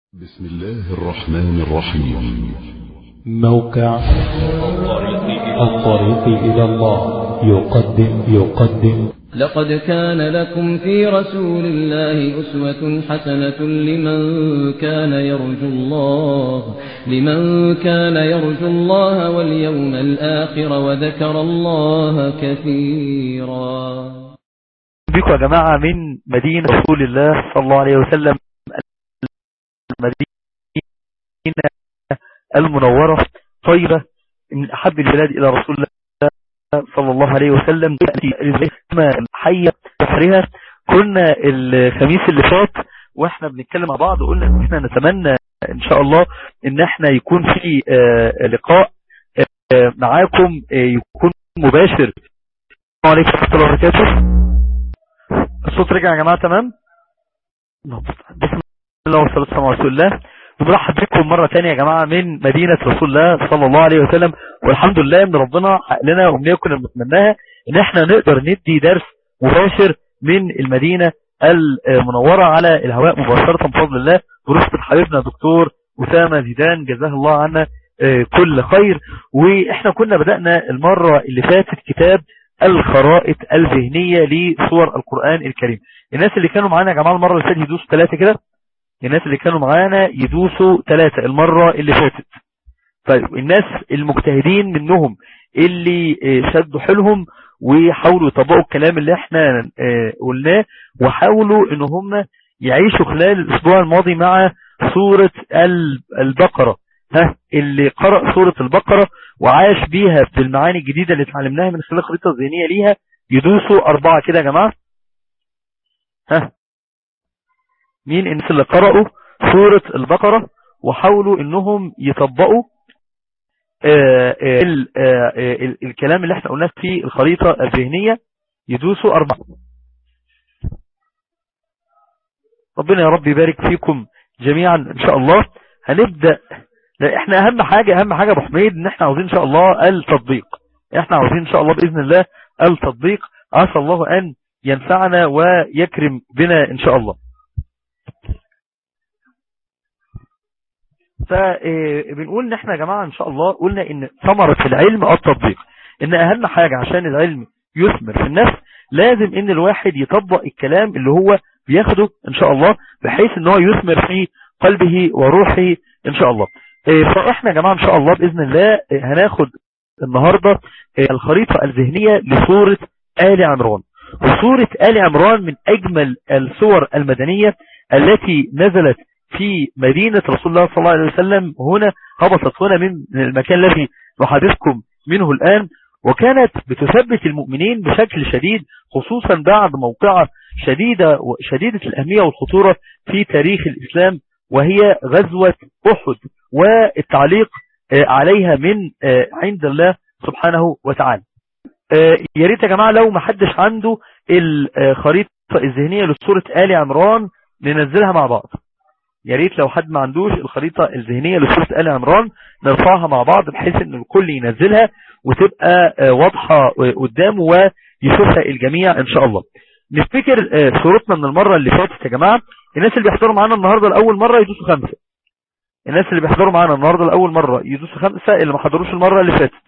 بسم الله الرحمن الرحيم موقع الطريق إلى الله يقدم يقدم لقد كان لكم في رسول الله أسوة حسنة لمن كان يرجو الله لمن كان يرجو الله واليوم الآخر وذكر الله كثيرا بكم يا جماعة من مدينة رسول الله صلى الله عليه وسلم المدينة المنورة طيبة من أحب البلاد إلى رسول الله صلى الله عليه وسلم حية بحرها كنا الخميس اللي فات واحنا بنتكلم مع بعض قلنا ان احنا نتمنى ان شاء الله ان احنا يكون في لقاء معاكم يكون مباشر السلام عليكم ورحمة الله وبركاته الصوت رجع يا جماعة تمام بسم الله والصلاة والسلام على رسول الله بنرحب بكم مرة تانية يا جماعة من مدينة رسول الله صلى الله عليه وسلم والحمد لله ان ربنا حقق لنا امنية كنا بنتمناها ان احنا نقدر ندي درس مباشر من المدينة المنورة على الهواء مباشرة بفضل الله برفقة حبيبنا دكتور أسامة زيدان جزاه الله عنا كل خير واحنا كنا بدأنا المرة اللي فاتت كتاب الخرائط الذهنية لصور القرآن الكريم الناس اللي كانوا معانا يا جماعة المرة اللي فاتت يدوسوا ثلاثة كده الناس اللي كانوا معانا يدوسوا ثلاثة المرة اللي فاتت طيب الناس المجتهدين منهم اللي شدوا حيلهم وحاولوا يطبقوا الكلام اللي احنا قلناه وحاولوا ان هم يعيشوا خلال الاسبوع الماضي مع سورة البقرة ها اللي قرأ سورة البقرة وعاش بيها بالمعاني الجديدة اللي اتعلمناها من خلال الخريطة الذهنية ليها يدوسوا أربعة كده يا جماعة ها مين الناس اللي قرأوا سورة البقرة وحاولوا انهم يطبقوا آآ آآ ال آآ الكلام اللي احنا قلناه في الخريطة الذهنية يدوسوا أربعة ربنا يا رب يبارك فيكم جميعا ان شاء الله هنبدأ لا احنا اهم حاجة اهم حاجة ابو حميد ان احنا عاوزين ان شاء الله التطبيق احنا عاوزين ان شاء الله بإذن الله التطبيق عسى الله ان ينفعنا ويكرم بنا ان شاء الله فبنقول ان احنا يا جماعة ان شاء الله قلنا ان ثمرة العلم التطبيق ان اهم حاجة عشان العلم يثمر في النفس لازم ان الواحد يطبق الكلام اللي هو بياخده ان شاء الله بحيث ان هو يثمر في قلبه وروحه ان شاء الله فاحنا يا جماعة ان شاء الله باذن الله هناخد النهاردة الخريطة الذهنية لصورة آل عمران وصورة آل عمران من اجمل الصور المدنية التي نزلت في مدينة رسول الله صلى الله عليه وسلم هنا هبطت هنا من المكان الذي نحدثكم منه الآن وكانت بتثبت المؤمنين بشكل شديد خصوصا بعد موقعة شديدة شديدة الأهمية والخطورة في تاريخ الإسلام وهي غزوة أحد والتعليق عليها من عند الله سبحانه وتعالى يا ريت يا جماعة لو ما حدش عنده الخريطة الذهنية لصورة آل عمران ننزلها مع بعض يا ريت لو حد ما عندوش الخريطة الذهنية لسورة آل عمران نرفعها مع بعض بحيث ان الكل ينزلها وتبقى واضحة قدامه ويشوفها الجميع ان شاء الله نفتكر صورتنا من المرة اللي فاتت يا جماعة الناس اللي بيحضروا معانا النهاردة لأول مرة يدوسوا خمسة الناس اللي بيحضروا معانا النهاردة لأول مرة يدوسوا خمسة اللي ما حضروش المرة اللي فاتت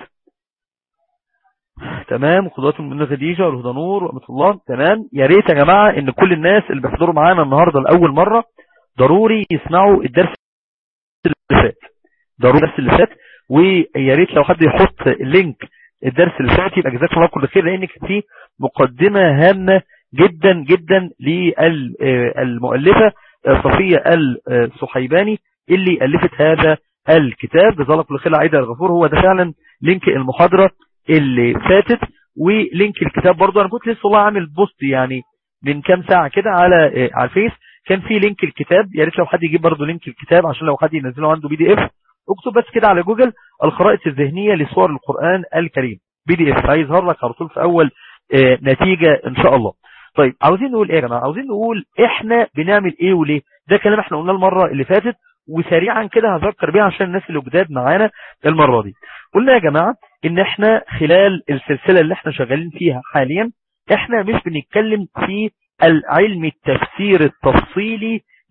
تمام قدوات من خديجة والهدى نور ورحمة الله تمام يا ريت يا جماعة ان كل الناس اللي بيحضروا معانا النهاردة لأول مرة ضروري يسمعوا الدرس اللي فات ضروري الدرس اللي فات ويا ريت لو حد يحط اللينك الدرس اللي فات يبقى جزاكم الله كل خير لان كان في مقدمة هامة جدا جدا للمؤلفة صفية الصحيباني اللي ألفت هذا الكتاب جزاك الله كل خير عيدة الغفور هو ده فعلا لينك المحاضرة اللي فاتت ولينك الكتاب برضو انا كنت لسه والله عامل بوست يعني من كام ساعة كده على على الفيس كان في لينك الكتاب يا ريت لو حد يجيب برضو لينك الكتاب عشان لو حد ينزله عنده بي دي اف اكتب بس كده على جوجل الخرائط الذهنية لصور القرآن الكريم بي دي اف هيظهر لك على طول في اول اه نتيجة ان شاء الله طيب عاوزين نقول ايه يا جماعه عاوزين نقول احنا بنعمل ايه وليه ده كلام احنا قلناه المرة اللي فاتت وسريعا كده هذكر بيه عشان الناس اللي جداد معانا المرة دي قلنا يا جماعة ان احنا خلال السلسلة اللي احنا شغالين فيها حاليا احنا مش بنتكلم في العلم التفسير التفصيلي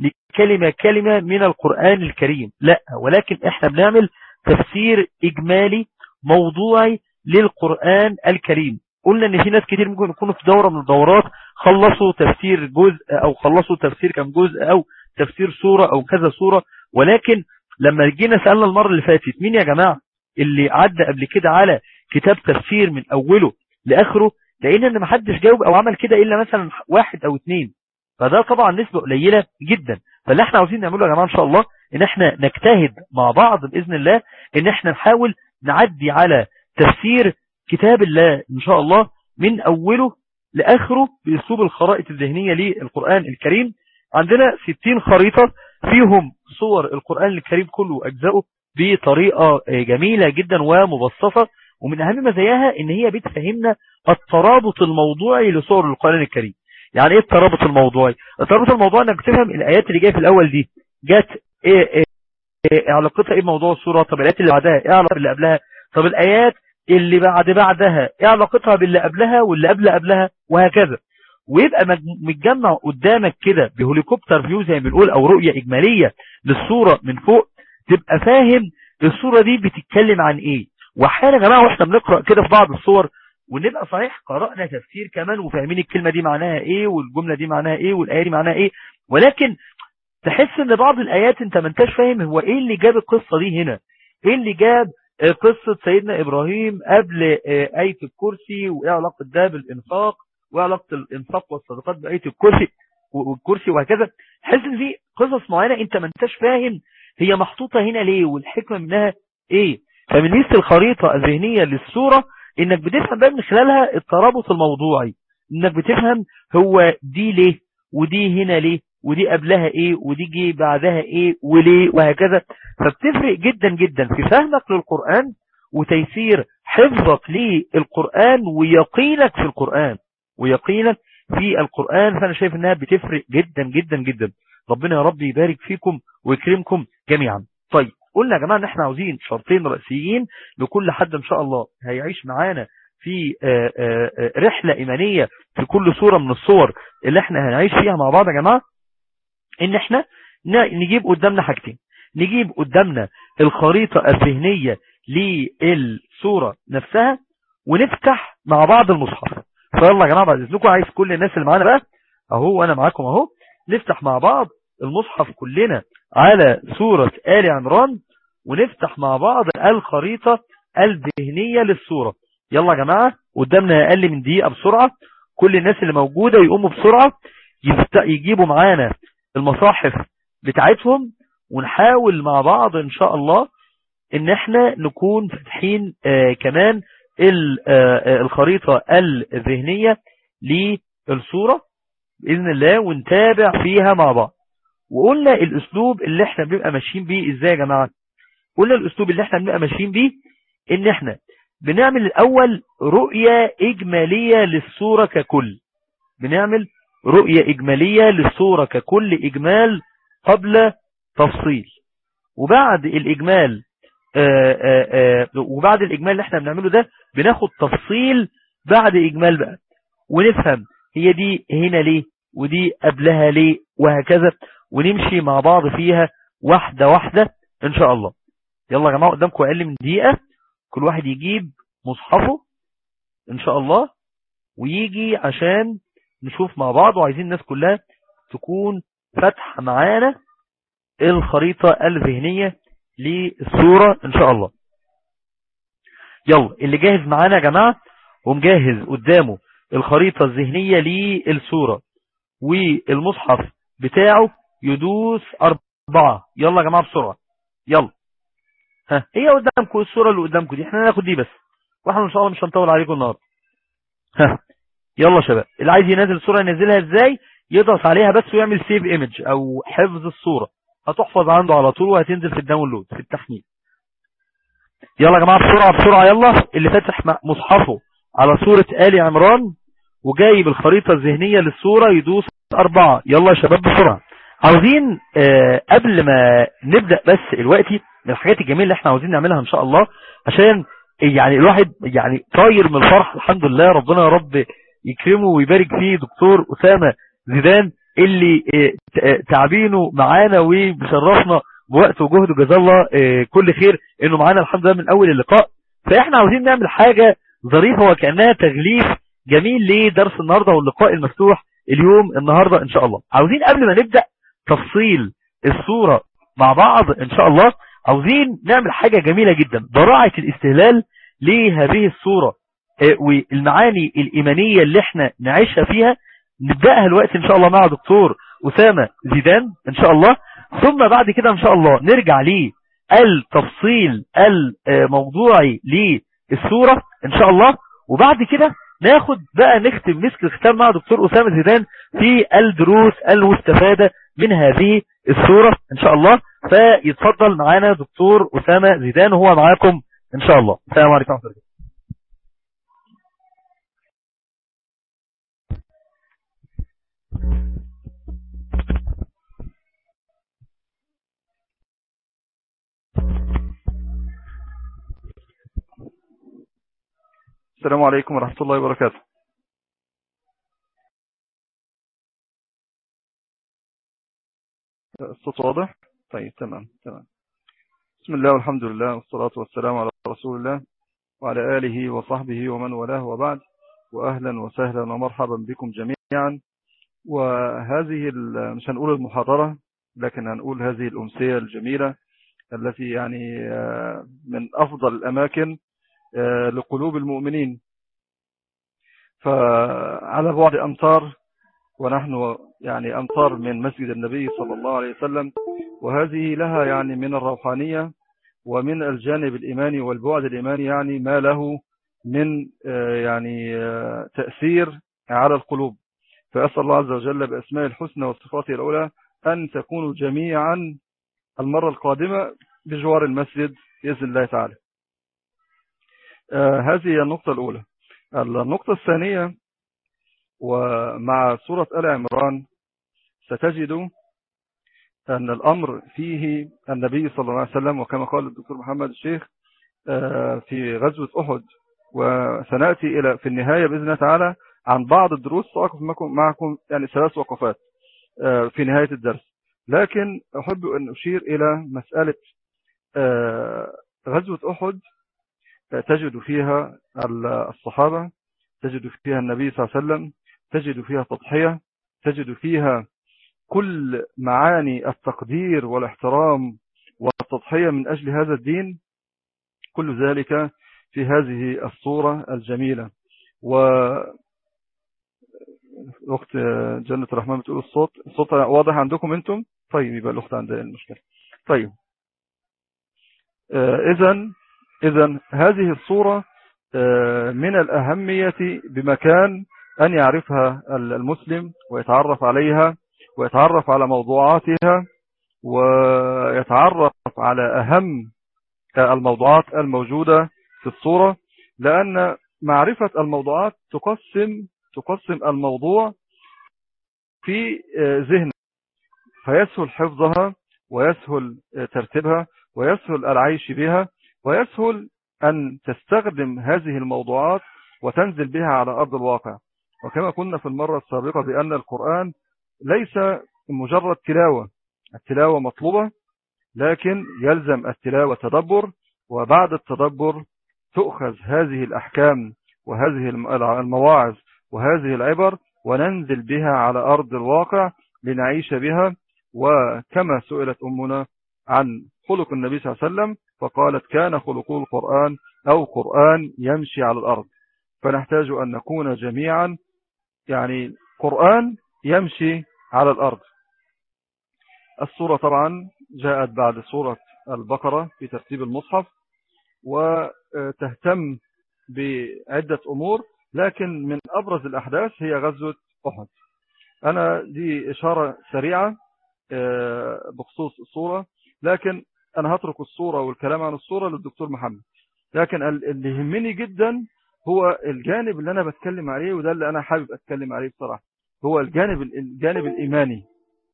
كلمة كلمة من القرآن الكريم لا ولكن احنا بنعمل تفسير اجمالي موضوعي للقرآن الكريم قلنا ان في ناس كتير ممكن يكونوا في دورة من الدورات خلصوا تفسير جزء او خلصوا تفسير كم جزء او تفسير سورة او كذا سورة ولكن لما جينا سألنا المرة اللي فاتت مين يا جماعة اللي عدى قبل كده على كتاب تفسير من اوله لاخره لان ان محدش جاوب او عمل كده الا مثلا واحد او اتنين فده طبعا نسبة قليلة جدا فاللي احنا عاوزين نعمله يا جماعة ان شاء الله ان احنا نجتهد مع بعض باذن الله ان احنا نحاول نعدي على تفسير كتاب الله ان شاء الله من اوله لاخره باسلوب الخرائط الذهنية للقرآن الكريم عندنا 60 خريطة فيهم صور القرآن الكريم كله واجزائه بطريقة جميلة جدا ومبسطة ومن اهم مزاياها ان هي بتفهمنا الترابط الموضوعي لصور القرآن الكريم يعني ايه الترابط الموضوعي الترابط الموضوعي انك تفهم الايات اللي جايه في الاول دي جت ايه, إيه, إيه علاقتها ايه بموضوع السورة طب الايات اللي بعدها ايه علاقتها باللي قبلها طب الايات اللي بعد بعدها ايه علاقتها باللي قبلها واللي قبل قبلها وهكذا ويبقى متجمع قدامك كده بهليكوبتر فيو زي ما بنقول او رؤية اجمالية للصورة من فوق تبقى فاهم الصورة دي بتتكلم عن ايه واحيانا يا جماعه واحنا بنقرا كده في بعض الصور ونبقى صحيح قرأنا تفسير كمان وفاهمين الكلمة دي معناها ايه والجملة دي معناها ايه والآية دي معناها ايه ولكن تحس ان بعض الآيات انت ما انتش فاهم هو ايه اللي جاب القصة دي هنا ايه اللي جاب قصة سيدنا ابراهيم قبل آية الكرسي وايه علاقة ده بالانفاق وايه علاقة الانفاق والصدقات بآية الكرسي والكرسي وهكذا تحس ان في قصص معينة انت ما انتش فاهم هي محطوطة هنا ليه والحكمة منها ايه فمن ميزة الخريطة الذهنية للصورة انك بتفهم بقى من خلالها الترابط الموضوعي انك بتفهم هو دي ليه ودي هنا ليه ودي قبلها ايه ودي جي بعدها ايه وليه وهكذا فبتفرق جدا جدا في فهمك للقرآن وتيسير حفظك للقرآن ويقينك في القرآن ويقينك في القرآن فأنا شايف انها بتفرق جدا جدا جدا ربنا يا رب يبارك فيكم ويكرمكم جميعا طيب قلنا يا جماعة ان احنا عاوزين شرطين رئيسيين لكل حد ان شاء الله هيعيش معانا في رحلة ايمانية في كل صورة من الصور اللي احنا هنعيش فيها مع بعض يا جماعة ان احنا نجيب قدامنا حاجتين نجيب قدامنا الخريطة الذهنية للصورة نفسها ونفتح مع بعض المصحف فيلا يا جماعة بعد اذنكم عايز كل الناس اللي معانا بقى اهو انا معاكم اهو نفتح مع بعض المصحف كلنا على سورة آل عمران ونفتح مع بعض الخريطة الذهنية للصورة يلا يا جماعة قدامنا أقل من دقيقة بسرعة كل الناس اللي موجودة يقوموا بسرعة يجيبوا معانا المصاحف بتاعتهم ونحاول مع بعض ان شاء الله ان احنا نكون فاتحين آه كمان آه الخريطة الذهنية للصورة بإذن الله ونتابع فيها مع بعض وقلنا الاسلوب اللي احنا بنبقى ماشيين بيه ازاي يا جماعة قلنا الاسلوب اللي احنا بنبقى ماشيين بيه ان احنا بنعمل الاول رؤية اجمالية للصورة ككل بنعمل رؤية اجمالية للصورة ككل اجمال قبل تفصيل وبعد الاجمال آآ آآ وبعد الاجمال اللي احنا بنعمله ده بناخد تفصيل بعد اجمال بقى ونفهم هي دي هنا ليه ودي قبلها ليه وهكذا ونمشي مع بعض فيها واحدة واحدة ان شاء الله يلا يا جماعة قدامكم اقل من دقيقة كل واحد يجيب مصحفه ان شاء الله ويجي عشان نشوف مع بعض وعايزين الناس كلها تكون فاتحة معانا الخريطة الذهنية للصورة ان شاء الله يلا اللي جاهز معانا يا جماعة ومجهز قدامه الخريطة الذهنية للصورة والمصحف بتاعه يدوس أربعة يلا يا جماعة بسرعة يلا ها هي قدامكم الصورة اللي قدامكم دي احنا هناخد دي بس واحنا ان شاء الله مش هنطول عليكم النهاردة ها يلا شباب اللي عايز ينزل الصورة ينزلها ازاي يضغط عليها بس ويعمل سيف ايمج او حفظ الصورة هتحفظ عنده على طول وهتنزل في الداونلود في التحميل يلا يا جماعة بسرعة بسرعة يلا اللي فاتح مصحفه على صورة آل عمران وجايب الخريطة الذهنية للصورة يدوس أربعة يلا يا شباب بسرعة عاوزين آه قبل ما نبدأ بس الوقتي من الحاجات الجميلة اللي احنا عاوزين نعملها ان شاء الله عشان يعني الواحد يعني طاير من الفرح الحمد لله ربنا يا رب يكرمه ويبارك فيه دكتور أسامة زيدان اللي تعبينه معانا وبشرفنا بوقت وجهد جزاه الله كل خير انه معانا الحمد لله من اول اللقاء فاحنا عاوزين نعمل حاجة ظريفة وكأنها تغليف جميل لدرس النهاردة واللقاء المفتوح اليوم النهاردة ان شاء الله عاوزين قبل ما نبدأ تفصيل الصورة مع بعض ان شاء الله عاوزين نعمل حاجة جميلة جدا براعة الاستهلال لهذه الصورة والمعاني الإيمانية اللي احنا نعيشها فيها نبدأها الوقت ان شاء الله مع دكتور أسامة زيدان ان شاء الله ثم بعد كده ان شاء الله نرجع ليه التفصيل الموضوعي للصورة ان شاء الله وبعد كده ناخد بقى نختم مسك الختام مع دكتور أسامة زيدان في الدروس المستفادة من هذه الصورة ان شاء الله فيتفضل معانا دكتور أسامة زيدان وهو معاكم ان شاء الله السلام عليكم ورحمة الله السلام عليكم ورحمة الله وبركاته الصوت واضح طيب تمام تمام بسم الله والحمد لله والصلاة والسلام على رسول الله وعلى آله وصحبه ومن والاه وبعد وأهلا وسهلا ومرحبا بكم جميعا وهذه مش هنقول المحاضرة لكن هنقول هذه الأمسية الجميلة التي يعني من أفضل الأماكن لقلوب المؤمنين فعلى بعد أمتار ونحن يعني أمتار من مسجد النبي صلى الله عليه وسلم وهذه لها يعني من الروحانية ومن الجانب الإيماني والبعد الإيماني يعني ما له من يعني تأثير على القلوب فأسأل الله عز وجل بأسماء الحسنى وصفاته الأولى أن تكونوا جميعا المرة القادمة بجوار المسجد بإذن الله تعالى هذه النقطة الأولى النقطة الثانية ومع سورة آل عمران ستجد أن الأمر فيه النبي صلى الله عليه وسلم وكما قال الدكتور محمد الشيخ في غزوة أحد وسنأتي إلى في النهاية بإذن الله تعالى عن بعض الدروس سأقف معكم يعني ثلاث وقفات في نهاية الدرس لكن أحب أن أشير إلى مسألة غزوة أحد تجد فيها الصحابة تجد فيها النبي صلى الله عليه وسلم تجد فيها تضحية تجد فيها كل معاني التقدير والاحترام والتضحية من أجل هذا الدين كل ذلك في هذه الصورة الجميلة و وقت جنة الرحمن بتقول الصوت الصوت واضح عندكم انتم طيب يبقى الأخت عندها المشكلة طيب إذا إذا هذه الصورة من الأهمية بمكان أن يعرفها المسلم ويتعرف عليها ويتعرف على موضوعاتها ويتعرف على أهم الموضوعات الموجودة في الصورة لأن معرفة الموضوعات تقسم تقسم الموضوع في ذهن فيسهل حفظها ويسهل ترتيبها ويسهل العيش بها ويسهل أن تستخدم هذه الموضوعات وتنزل بها على أرض الواقع وكما قلنا في المرة السابقة بأن القرآن ليس مجرد تلاوة التلاوة مطلوبة لكن يلزم التلاوة تدبر وبعد التدبر تؤخذ هذه الأحكام وهذه المواعظ وهذه العبر وننزل بها على أرض الواقع لنعيش بها وكما سئلت أمنا عن خلق النبي صلى الله عليه وسلم فقالت كان خلق القرآن أو قرآن يمشي على الأرض فنحتاج أن نكون جميعا يعني قرآن يمشي على الأرض الصورة طبعا جاءت بعد سورة البقرة في ترتيب المصحف وتهتم بعدة أمور لكن من أبرز الأحداث هي غزوة أحد أنا دي إشارة سريعة بخصوص الصورة لكن أنا هترك الصورة والكلام عن الصورة للدكتور محمد لكن اللي يهمني جدا هو الجانب اللي أنا بتكلم عليه وده اللي أنا حابب أتكلم عليه بصراحة هو الجانب الجانب الإيماني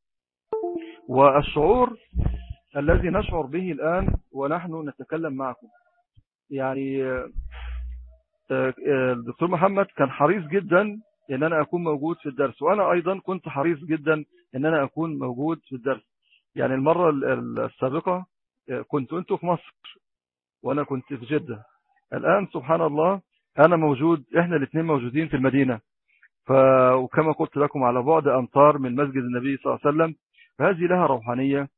والشعور الذي نشعر به الآن ونحن نتكلم معكم يعني الدكتور محمد كان حريص جدا ان انا اكون موجود في الدرس وانا ايضا كنت حريص جدا ان انا اكون موجود في الدرس يعني المرة السابقة كنت انتوا في مصر وانا كنت في جدة الان سبحان الله انا موجود احنا الاثنين موجودين في المدينة ف... وكما قلت لكم على بعد امتار من مسجد النبي صلى الله عليه وسلم فهذه لها روحانية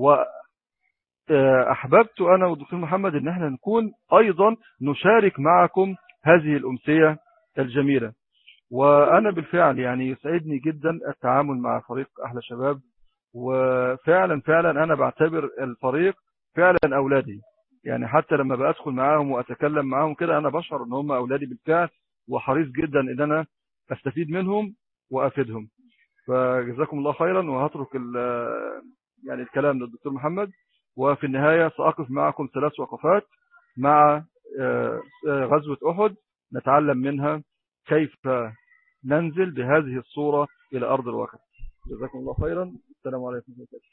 وأحببت أنا والدكتور محمد أن احنا نكون أيضا نشارك معكم هذه الأمسية الجميلة وأنا بالفعل يعني يسعدني جدا التعامل مع فريق أحلى شباب وفعلا فعلا أنا بعتبر الفريق فعلا أولادي يعني حتى لما بأدخل معاهم وأتكلم معاهم كده أنا بشعر أن هم أولادي بالفعل وحريص جدا أن أنا أستفيد منهم وأفيدهم فجزاكم الله خيرا وهترك يعني الكلام للدكتور محمد وفي النهاية سأقف معكم ثلاث وقفات مع غزوة أحد نتعلم منها كيف ننزل بهذه الصورة إلى أرض الواقع جزاكم الله خيرا السلام عليكم ورحمة الله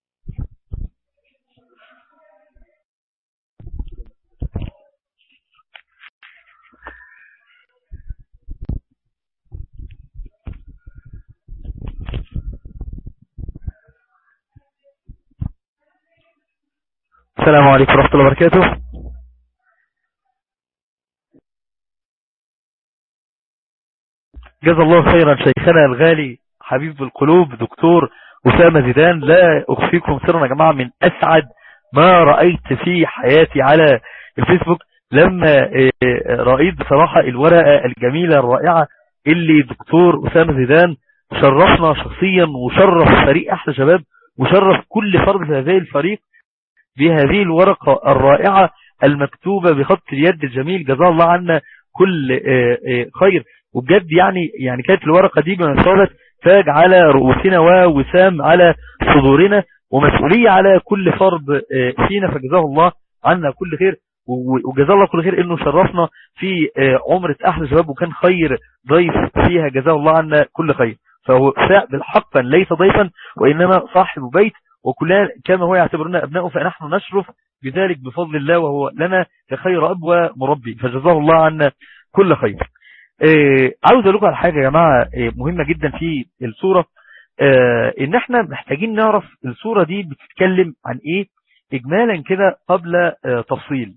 السلام عليكم ورحمة الله وبركاته جزا الله خيرا شيخنا الغالي حبيب القلوب دكتور أسامة زيدان لا أخفيكم سرا يا جماعة من أسعد ما رأيت في حياتي على الفيسبوك لما رأيت بصراحة الورقة الجميلة الرائعة اللي دكتور أسامة زيدان شرفنا شخصيا وشرف فريق أحلى شباب وشرف كل فرد في هذه الفريق بهذه الورقة الرائعة المكتوبة بخط اليد الجميل جزاه الله عنا كل خير وبجد يعني يعني كانت الورقة دي بمثابة تاج على رؤوسنا ووسام على صدورنا ومسؤولية على كل فرد فينا فجزاه الله عنا كل خير وجزاه الله كل خير انه شرفنا في عمرة احلى شباب وكان خير ضيف فيها جزاه الله عنا كل خير فهو بالحقا ليس ضيفا وانما صاحب بيت وكلنا كما هو يعتبرنا أبنائه فنحن نشرف بذلك بفضل الله وهو لنا كخير أب ومربي فجزاه الله عنا كل خير إيه عاوز أقول لكم على حاجة يا جماعة إيه مهمة جدا في الصورة إيه إن احنا محتاجين نعرف الصورة دي بتتكلم عن إيه إجمالا كده قبل تفصيل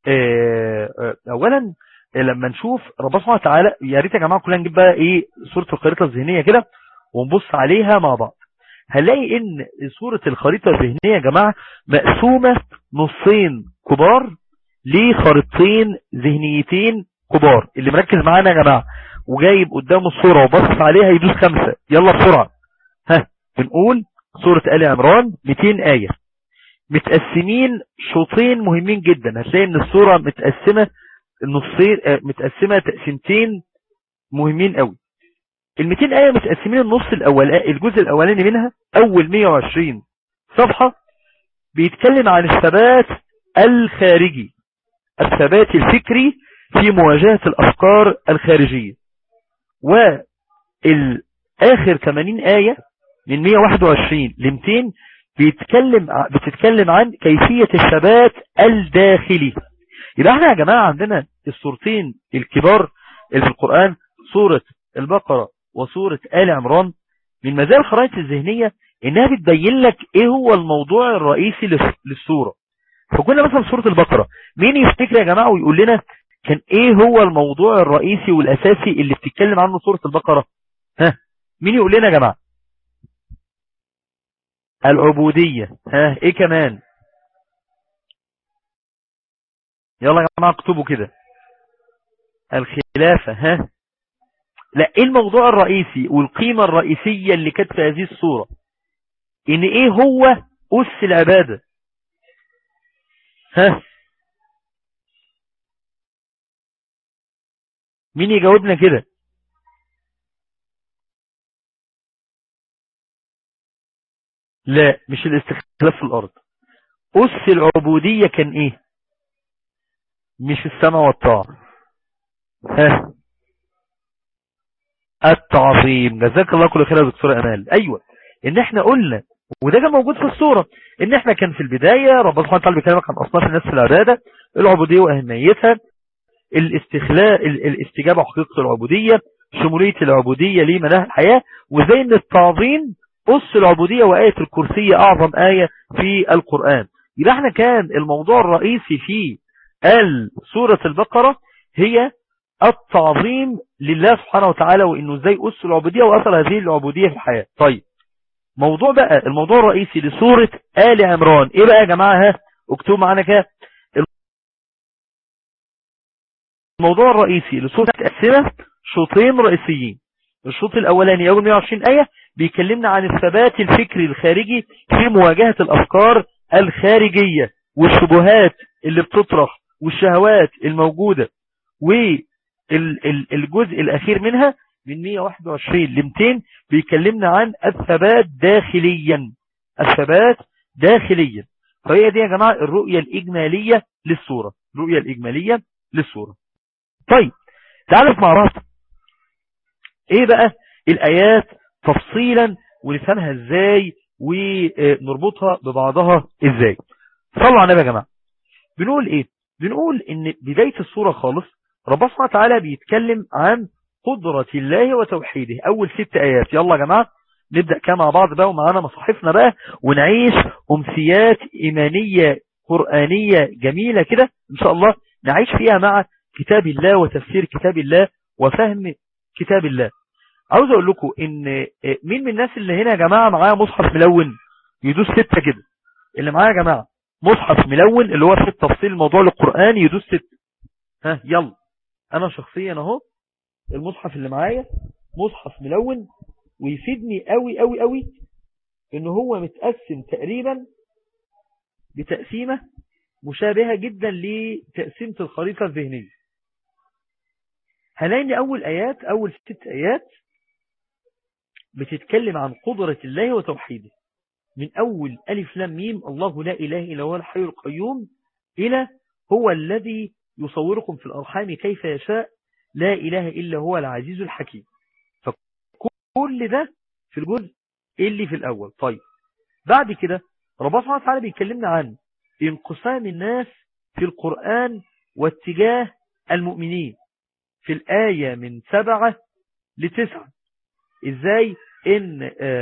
أولا لما نشوف ربنا سبحانه وتعالى يا ريت يا جماعة كلنا نجيب بقى إيه صورة الخريطة الذهنية كده ونبص عليها مع بعض هنلاقي ان صورة الخريطة الذهنية يا جماعة مقسومة نصين كبار لخريطتين ذهنيتين كبار اللي مركز معانا يا جماعة وجايب قدامه الصورة وبص عليها يدوس خمسة يلا بسرعة ها بنقول صورة آل عمران 200 آية متقسمين شوطين مهمين جدا هتلاقي ان الصورة متقسمة نصين متقسمة تقسيمتين مهمين قوي ال 200 آية متقسمين النص الأول الجزء الأولاني منها أول 120 صفحة بيتكلم عن الثبات الخارجي الثبات الفكري في مواجهة الأفكار الخارجية والآخر 80 آية من 121 ل 200 بيتكلم بتتكلم عن كيفية الثبات الداخلي يبقى احنا يا جماعة عندنا الصورتين الكبار اللي في القرآن سورة البقرة وسورة آل عمران من مزايا الخرائط الذهنية انها بتبين لك ايه هو الموضوع الرئيسي للسورة فكنا مثلا في سورة البقرة مين يفتكر يا جماعة ويقول لنا كان ايه هو الموضوع الرئيسي والاساسي اللي بتتكلم عنه سورة البقرة ها مين يقول لنا يا جماعة العبودية ها ايه كمان يلا يا جماعة اكتبوا كده الخلافة ها لا ايه الموضوع الرئيسي والقيمة الرئيسية اللي كانت في هذه الصورة ان ايه هو أس العبادة ها مين يجاوبنا كده لا مش الاستخلاف في الارض أس العبودية كان ايه مش السماء والطاعة ها التعظيم جزاك الله كل خير يا دكتور امال ايوه ان احنا قلنا وده كان موجود في الصورة ان احنا كان في البداية ربنا سبحانه وتعالى بيكلمك عن اصناف الناس في العبادة العبودية واهميتها الاستخلاء الاستجابة وحقيقة العبودية شمولية العبودية لمناهج الحياة وزي ان التعظيم أس العبودية وآية الكرسي أعظم آية في القرآن يبقى احنا كان الموضوع الرئيسي في سورة البقرة هي التعظيم لله سبحانه وتعالى وانه ازاي أس العبودية وأثر هذه العبودية في الحياة طيب موضوع بقى الموضوع الرئيسي لسورة آل عمران ايه بقى يا جماعة ها اكتبوا معانا كده الموضوع الرئيسي لسورة السنة شوطين رئيسيين الشوط الاولاني اول 120 آية بيكلمنا عن الثبات الفكري الخارجي في مواجهة الافكار الخارجية والشبهات اللي بتطرح والشهوات الموجودة والجزء الاخير منها من 121 ل 200 بيكلمنا عن الثبات داخليا الثبات داخليا فهي دي يا جماعة الرؤية الإجمالية للصورة الرؤية الإجمالية للصورة طيب تعالوا مع بعض ايه بقى الآيات تفصيلا ونفهمها ازاي ونربطها ببعضها ازاي صلوا على النبي يا جماعة بنقول ايه بنقول ان بداية الصورة خالص ربنا سبحانه وتعالى بيتكلم عن قدرة الله وتوحيده اول ست ايات يلا يا جماعة نبدأ كده مع بعض بقى ومعانا مصاحفنا بقى ونعيش امسيات ايمانية قرآنية جميلة كده ان شاء الله نعيش فيها مع كتاب الله وتفسير كتاب الله وفهم كتاب الله عاوز اقول لكم ان مين من الناس اللي هنا يا جماعة معايا مصحف ملون يدوس ستة كده اللي معايا يا جماعة مصحف ملون اللي هو في تفصيل الموضوع القرآني يدوس ستة ها يلا انا شخصيا اهو المصحف اللي معايا مصحف ملون ويفيدني قوي قوي قوي ان هو متقسم تقريبا بتقسيمة مشابهة جدا لتقسيمة الخريطة الذهنية هنلاقي ان اول ايات اول ست ايات بتتكلم عن قدرة الله وتوحيده من اول الف لام ميم الله لا اله الا هو الحي القيوم الى هو الذي يصوركم في الارحام كيف يشاء لا اله الا هو العزيز الحكيم فكل ده في الجزء اللي في الاول طيب بعد كده ربنا سبحانه وتعالى بيكلمنا عن انقسام الناس في القرآن واتجاه المؤمنين في الآية من سبعة لتسعة ازاي ان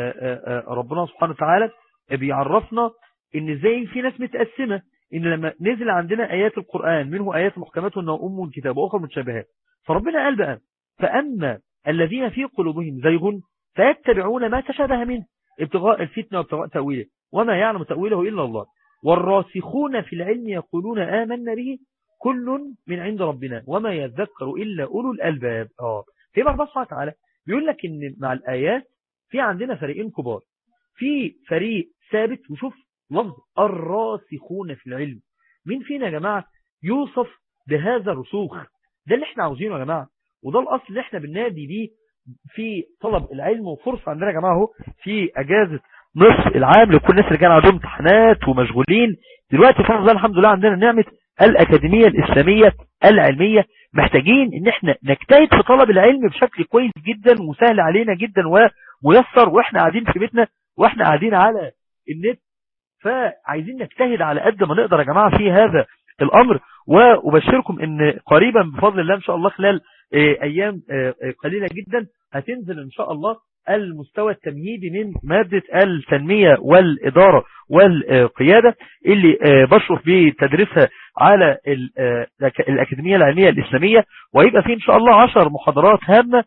ربنا سبحانه وتعالى بيعرفنا ان ازاي في ناس متقسمة ان لما نزل عندنا ايات القرآن منه ايات محكمات وانه ام الكتاب واخر متشابهات فربنا قال بقى فاما الذين في قلوبهم زيغ فيتبعون ما تشابه منه ابتغاء الفتنة وابتغاء تأويله وما يعلم تأويله إلا الله والراسخون في العلم يقولون آمنا به كل من عند ربنا وما يذكر إلا أولو الألباب آه في بعض سبحانه وتعالى بيقول لك إن مع الآيات في عندنا فريقين كبار في فريق ثابت وشوف لفظ الراسخون في العلم مين فينا يا جماعة يوصف بهذا الرسوخ ده اللي احنا عاوزينه يا جماعة وده الأصل اللي احنا بننادي بيه في طلب العلم وفرصة عندنا يا جماعة اهو في أجازة نصف العام لكل الناس اللي كان عندهم امتحانات ومشغولين دلوقتي فضل الله الحمد لله عندنا نعمة الأكاديمية الإسلامية العلمية محتاجين ان احنا نجتهد في طلب العلم بشكل كويس جدا وسهل علينا جدا وميسر واحنا قاعدين في بيتنا واحنا قاعدين على النت فعايزين نجتهد على قد ما نقدر يا جماعة في هذا الأمر وأبشركم ان قريبا بفضل الله ان شاء الله خلال ايام قليلة جدا هتنزل ان شاء الله المستوى التمهيدي من مادة التنمية والإدارة والقيادة اللي بشرف بتدريسها على الأكاديمية العلمية الإسلامية ويبقى فيه إن شاء الله عشر محاضرات هامة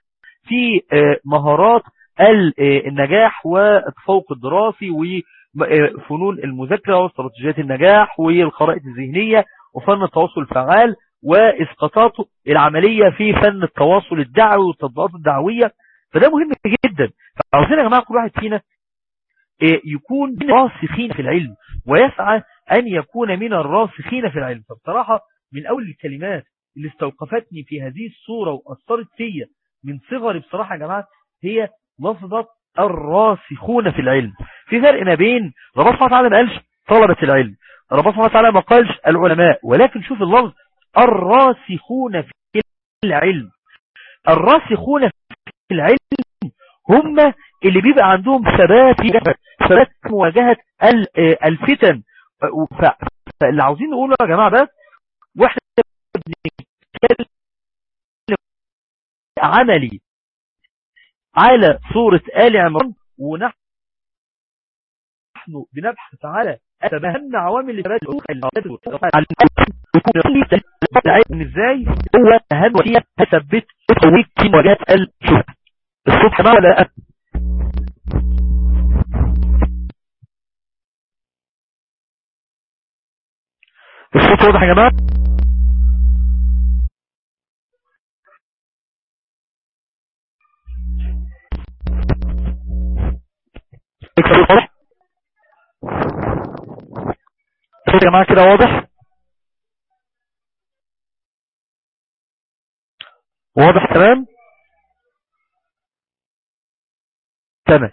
في مهارات النجاح والتفوق الدراسي وفنون المذاكرة واستراتيجيات النجاح والخرائط الذهنية وفن التواصل الفعال وإسقاطاته العملية في فن التواصل الدعوي والتطبيقات الدعوية فده مهم جدا فعاوزين يا جماعة كل واحد فينا يكون من الراسخين في العلم ويسعى أن يكون من الراسخين في العلم فبصراحة من أول الكلمات اللي استوقفتني في هذه الصورة وأثرت فيا من صغري بصراحة يا جماعة هي لفظة الراسخون في العلم في فرق ما بين ربنا سبحانه وتعالى ما قالش طلبة العلم ربنا سبحانه وتعالى ما قالش العلماء ولكن شوف اللفظ الراسخون في العلم الراسخون في العلم هم اللي بيبقى عندهم ثبات ثبات مواجهة الفتن فاللي عاوزين نقوله يا جماعة بس واحنا بنتكلم عملي على سورة آل عمران ونحن بنبحث على أهم عوامل الثبات ازاي هو أهم وسيلة هثبت تقويك في مواجهة الشبهة الصبح ما ولا لا الصوت واضح يا جماعة الصوت واضح الصوت يا جماعة كده واضح واضح تمام تمام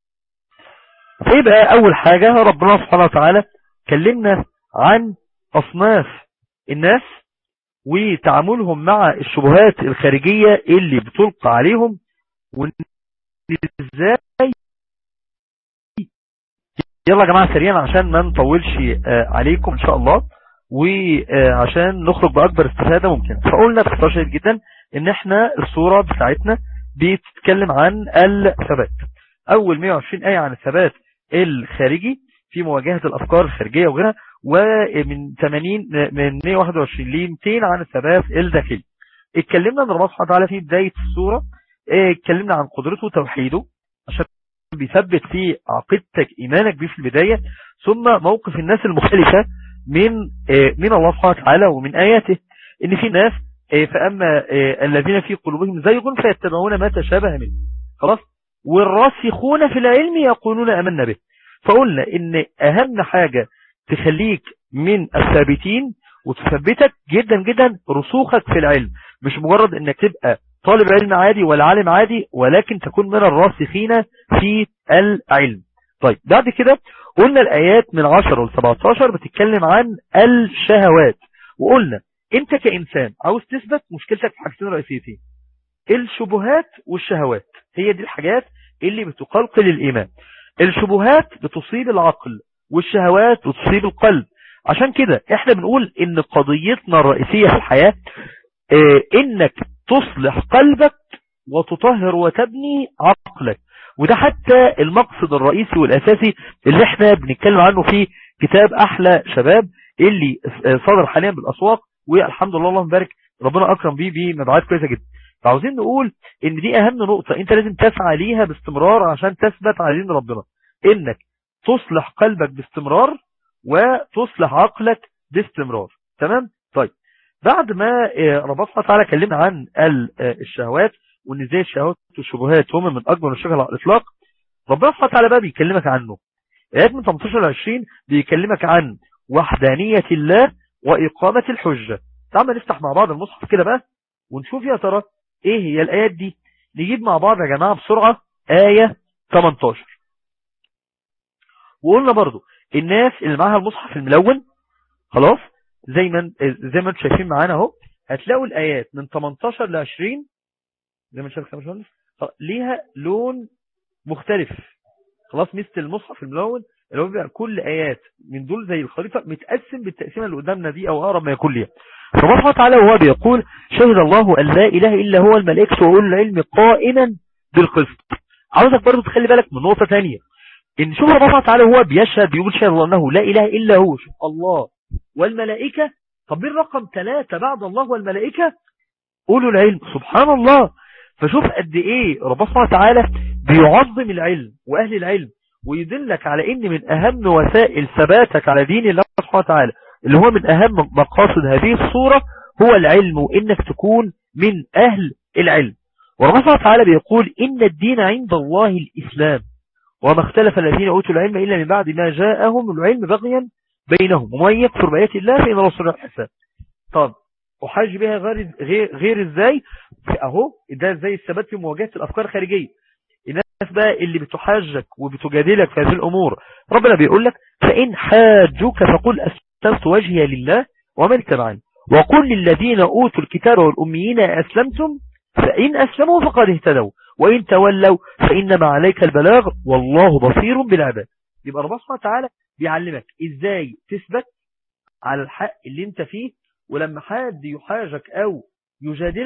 فيبقى اول حاجة ربنا سبحانه وتعالى كلمنا عن اصناف الناس وتعاملهم مع الشبهات الخارجية اللي بتلقى عليهم وازاي يلا يا جماعة سريعا عشان ما نطولش عليكم ان شاء الله وعشان نخرج بأكبر استفادة ممكن فقلنا باختصار شديد جدا ان احنا الصورة بتاعتنا بتتكلم عن الثبات اول 120 آية عن الثبات الخارجي في مواجهة الافكار الخارجية وغيرها ومن 80 من 121 ل 200 عن الثبات الداخلي اتكلمنا ان ربنا سبحانه وتعالى في بداية الصورة اتكلمنا عن قدرته وتوحيده عشان بيثبت في عقيدتك ايمانك بيه في البداية ثم موقف الناس المختلفة من من الله سبحانه وتعالى ومن آياته ان في ناس فأما الذين في قلوبهم زيغ فيتبعون ما تشابه منه خلاص والراسخون في العلم يقولون أمنا به فقلنا ان اهم حاجة تخليك من الثابتين وتثبتك جدا جدا رسوخك في العلم مش مجرد انك تبقى طالب علم عادي ولا عالم عادي ولكن تكون من الراسخين في العلم طيب بعد كده قلنا الآيات من 10 ل 17 بتتكلم عن الشهوات وقلنا انت كإنسان عاوز تثبت مشكلتك في حاجتين رئيسيتين الشبهات والشهوات هي دي الحاجات اللي بتقلقل الإيمان الشبهات بتصيب العقل والشهوات بتصيب القلب عشان كده احنا بنقول ان قضيتنا الرئيسية في الحياة اه انك تصلح قلبك وتطهر وتبني عقلك وده حتى المقصد الرئيسي والاساسي اللي احنا بنتكلم عنه في كتاب احلى شباب اللي صدر حاليا بالاسواق والحمد لله اللهم بارك ربنا اكرم بيه بمبيعات كويسه جدا فعاوزين نقول ان دي اهم نقطة انت لازم تسعى ليها باستمرار عشان تثبت على دين ربنا انك تصلح قلبك باستمرار وتصلح عقلك باستمرار تمام طيب بعد ما ربنا سبحانه وتعالى كلمنا عن الشهوات وان ازاي الشهوات والشبهات هم من اكبر المشاكل على الاطلاق ربنا سبحانه وتعالى بقى بيكلمك عنه ايات من 18 ل 20 بيكلمك عن وحدانية الله واقامة الحجة تعال نفتح مع بعض المصحف كده بقى ونشوف يا ترى ايه هي الايات دي نجيب مع بعض يا جماعة بسرعة آية 18 وقلنا برضو الناس اللي معاها المصحف الملون خلاص زي ما زي ما انتم شايفين معانا اهو هتلاقوا الايات من 18 ل 20 زي ما انتم شايفين يا ليها لون مختلف خلاص مثل المصحف الملون اللي هو بيبقى كل ايات من دول زي الخريطة متقسم بالتقسيمه اللي قدامنا دي او اقرب ما يكون ليها فالله تعالى وهو بيقول شهد الله أن لا إله إلا هو الملائكة وأولو العلم قائما بالقسط عاوزك برضو تخلي بالك من نقطة ثانية إن شوف الله تعالى هو بيشهد بيقول شهد الله أنه لا إله إلا هو شوف الله والملائكة طب مين رقم ثلاثة بعد الله والملائكة أولو العلم سبحان الله فشوف قد إيه ربنا سبحانه وتعالى بيعظم العلم وأهل العلم ويدلك على إن من أهم وسائل ثباتك على دين الله سبحانه وتعالى اللي هو من أهم مقاصد هذه الصورة هو العلم وإنك تكون من أهل العلم وربنا سبحانه وتعالى بيقول إن الدين عند الله الإسلام وما اختلف الذين أوتوا العلم إلا من بعد ما جاءهم العلم بغيا بينهم ومن يكفر بآيات الله فإن رسول الحساب طب أحاج بها غير, غير, غير إزاي أهو ده إزاي الثبات في مواجهة الأفكار الخارجية الناس بقى اللي بتحاجك وبتجادلك في هذه الأمور ربنا بيقول لك فإن حاجوك فقل أسلمت وجهي لله ومن اتبعني وقل للذين أوتوا الكتاب والأميين أسلمتم فإن أسلموا فقد اهتدوا وإن تولوا فإنما عليك البلاغ والله بصير بالعباد يبقى ربنا سبحانه وتعالى بيعلمك إزاي تثبت على الحق اللي انت فيه ولما حد يحاجك أو يجادلك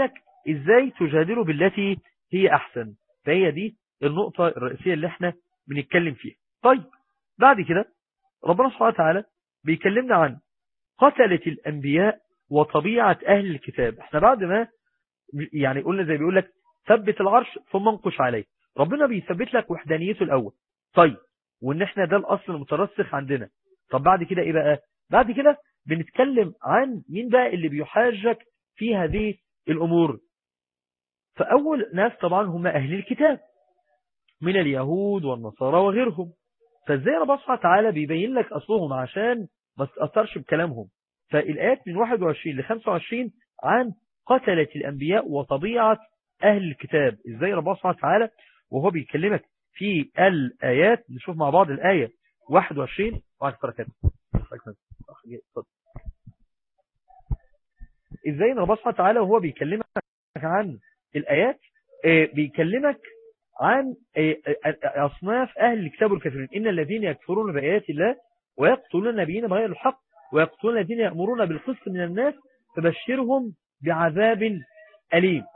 ازاي تجادلوا بالتي هي احسن فهي دي النقطة الرئيسية اللي احنا بنتكلم فيها طيب بعد كده ربنا سبحانه وتعالى بيكلمنا عن قتلة الأنبياء وطبيعة أهل الكتاب احنا بعد ما يعني قلنا زي بيقول لك ثبت العرش ثم انقش عليه ربنا بيثبت لك وحدانيته الأول طيب وان احنا ده الأصل المترسخ عندنا طب بعد كده ايه بقى بعد كده بنتكلم عن مين بقى اللي بيحاجك في هذه الأمور فأول ناس طبعا هم أهل الكتاب من اليهود والنصارى وغيرهم فازاي ربنا سبحانه وتعالى بيبين لك أصلهم عشان ما تتأثرش بكلامهم فالآيات من 21 ل 25 عن قتلة الأنبياء وطبيعة أهل الكتاب ازاي ربنا سبحانه وتعالى وهو بيكلمك في الآيات نشوف مع بعض الآية 21 وعلى بركاته ازاي ربنا سبحانه وتعالى وهو بيكلمك عن الآيات بيكلمك عن أصناف أهل الكتاب والكافرين إن الذين يكفرون بآيات الله ويقتلون النبيين بغير الحق ويقتلون الذين يأمرون بالقسط من الناس فبشرهم بعذاب أليم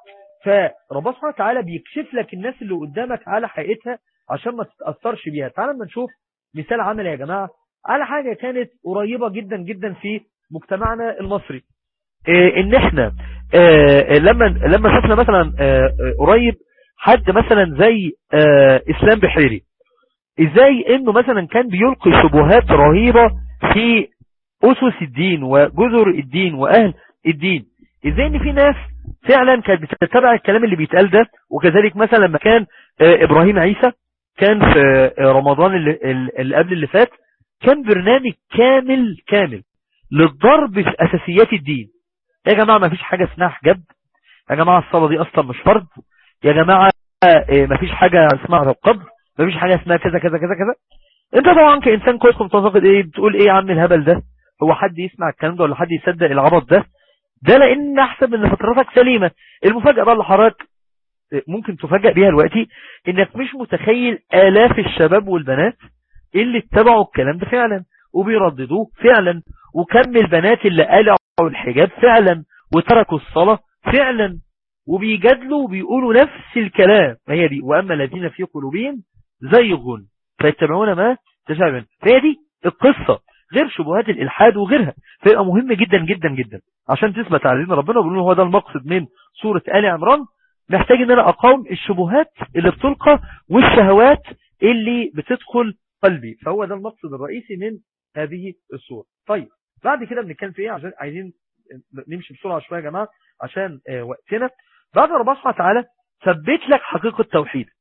فربنا سبحانه وتعالى بيكشف لك الناس اللي قدامك على حقيقتها عشان ما تتأثرش بيها تعال ما نشوف مثال عمل يا جماعة على حاجة كانت قريبة جدا جدا في مجتمعنا المصري إيه ان احنا إيه لما لما شفنا مثلا إيه قريب حد مثلا زي اسلام بحيري ازاي انه مثلا كان بيلقي شبهات رهيبة في اسس الدين وجذر الدين واهل الدين ازاي ان في ناس فعلا كانت بتتبع الكلام اللي بيتقال ده وكذلك مثلا لما كان ابراهيم عيسى كان في رمضان اللي, اللي قبل اللي فات كان برنامج كامل كامل للضرب في اساسيات الدين يا جماعة ما فيش حاجة اسمها حجاب يا جماعة الصلاة دي اصلا مش فرض يا جماعة ما فيش حاجة اسمها القبر ما فيش حاجة اسمها كذا كذا كذا كذا انت طبعا كإنسان كويس متفقد ايه بتقول ايه يا عم الهبل ده هو حد يسمع الكلام ده ولا حد يصدق العبط ده ده لان احسب ان فطرتك سليمة المفاجأة بقى اللي حضرتك ممكن تفاجأ بيها دلوقتي انك مش متخيل الاف الشباب والبنات اللي اتبعوا الكلام ده فعلا وبيرددوه فعلا وكم البنات اللي قلعوا الحجاب فعلا وتركوا الصلاة فعلا وبيجادلوا وبيقولوا نفس الكلام هي دي واما الذين في قلوبهم زيغ فيتبعون ما تشابه فهي دي القصة غير شبهات الالحاد وغيرها فيبقى مهم جدا جدا جدا عشان تثبت على دين ربنا بيقولوا هو ده المقصد من سورة آل عمران محتاج ان انا اقاوم الشبهات اللي بتلقى والشهوات اللي بتدخل قلبي فهو ده المقصد الرئيسي من هذه السورة طيب بعد كده بنتكلم في ايه عشان عايزين نمشي بسرعة شوية يا جماعة عشان اه وقتنا بعد ربنا سبحانه وتعالى ثبت لك حقيقة توحيدك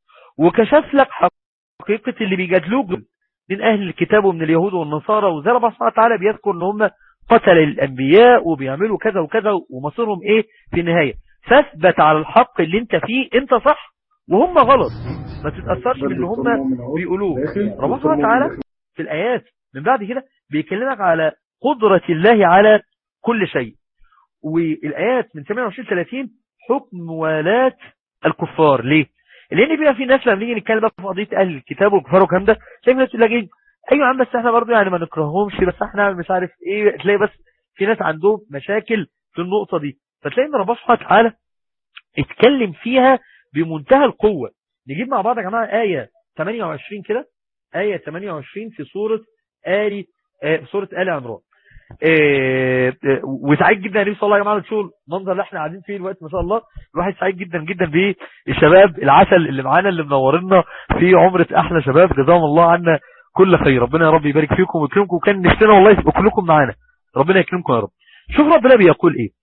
وكشف لك حقيقة اللي بيجادلوك من اهل الكتاب ومن اليهود والنصارى وزي ربنا سبحانه وتعالى بيذكر ان هم قتل الانبياء وبيعملوا كذا وكذا ومصيرهم ايه في النهاية فاثبت على الحق اللي انت فيه انت صح وهم غلط ما تتأثرش باللي هم بيقولوه ربنا سبحانه وتعالى في الآيات من بعد كده بيكلمك على قدرة الله على كل شيء والآيات من 28-30 حكم ولاة الكفار ليه؟ لأن بيبقى في ناس لما نيجي نتكلم بقى في قضية أهل الكتاب والكفار والكلام ده تلاقي ناس تقول لك ايه أيوة يا عم بس احنا برضه يعني ما نكرههمش بس احنا مش عارف ايه تلاقي بس في ناس عندهم مشاكل في النقطة دي فتلاقي ان ربنا سبحانه وتعالى اتكلم فيها بمنتهى القوة نجيب مع بعض يا جماعة آية 28 كده آية 28 في سورة آل آه سورة آل عمران آه وسعيد جدا يا صلى الله يا جماعة تشوفوا المنظر اللي احنا قاعدين فيه الوقت ما شاء الله الواحد سعيد جدا جدا بالشباب العسل اللي معانا اللي منورنا في عمرة احلى شباب جزاهم الله عنا كل خير ربنا يا رب يبارك فيكم ويكرمكم وكان نفسنا والله يبقى كلكم معانا ربنا يكرمكم يا رب شوف ربنا بيقول ايه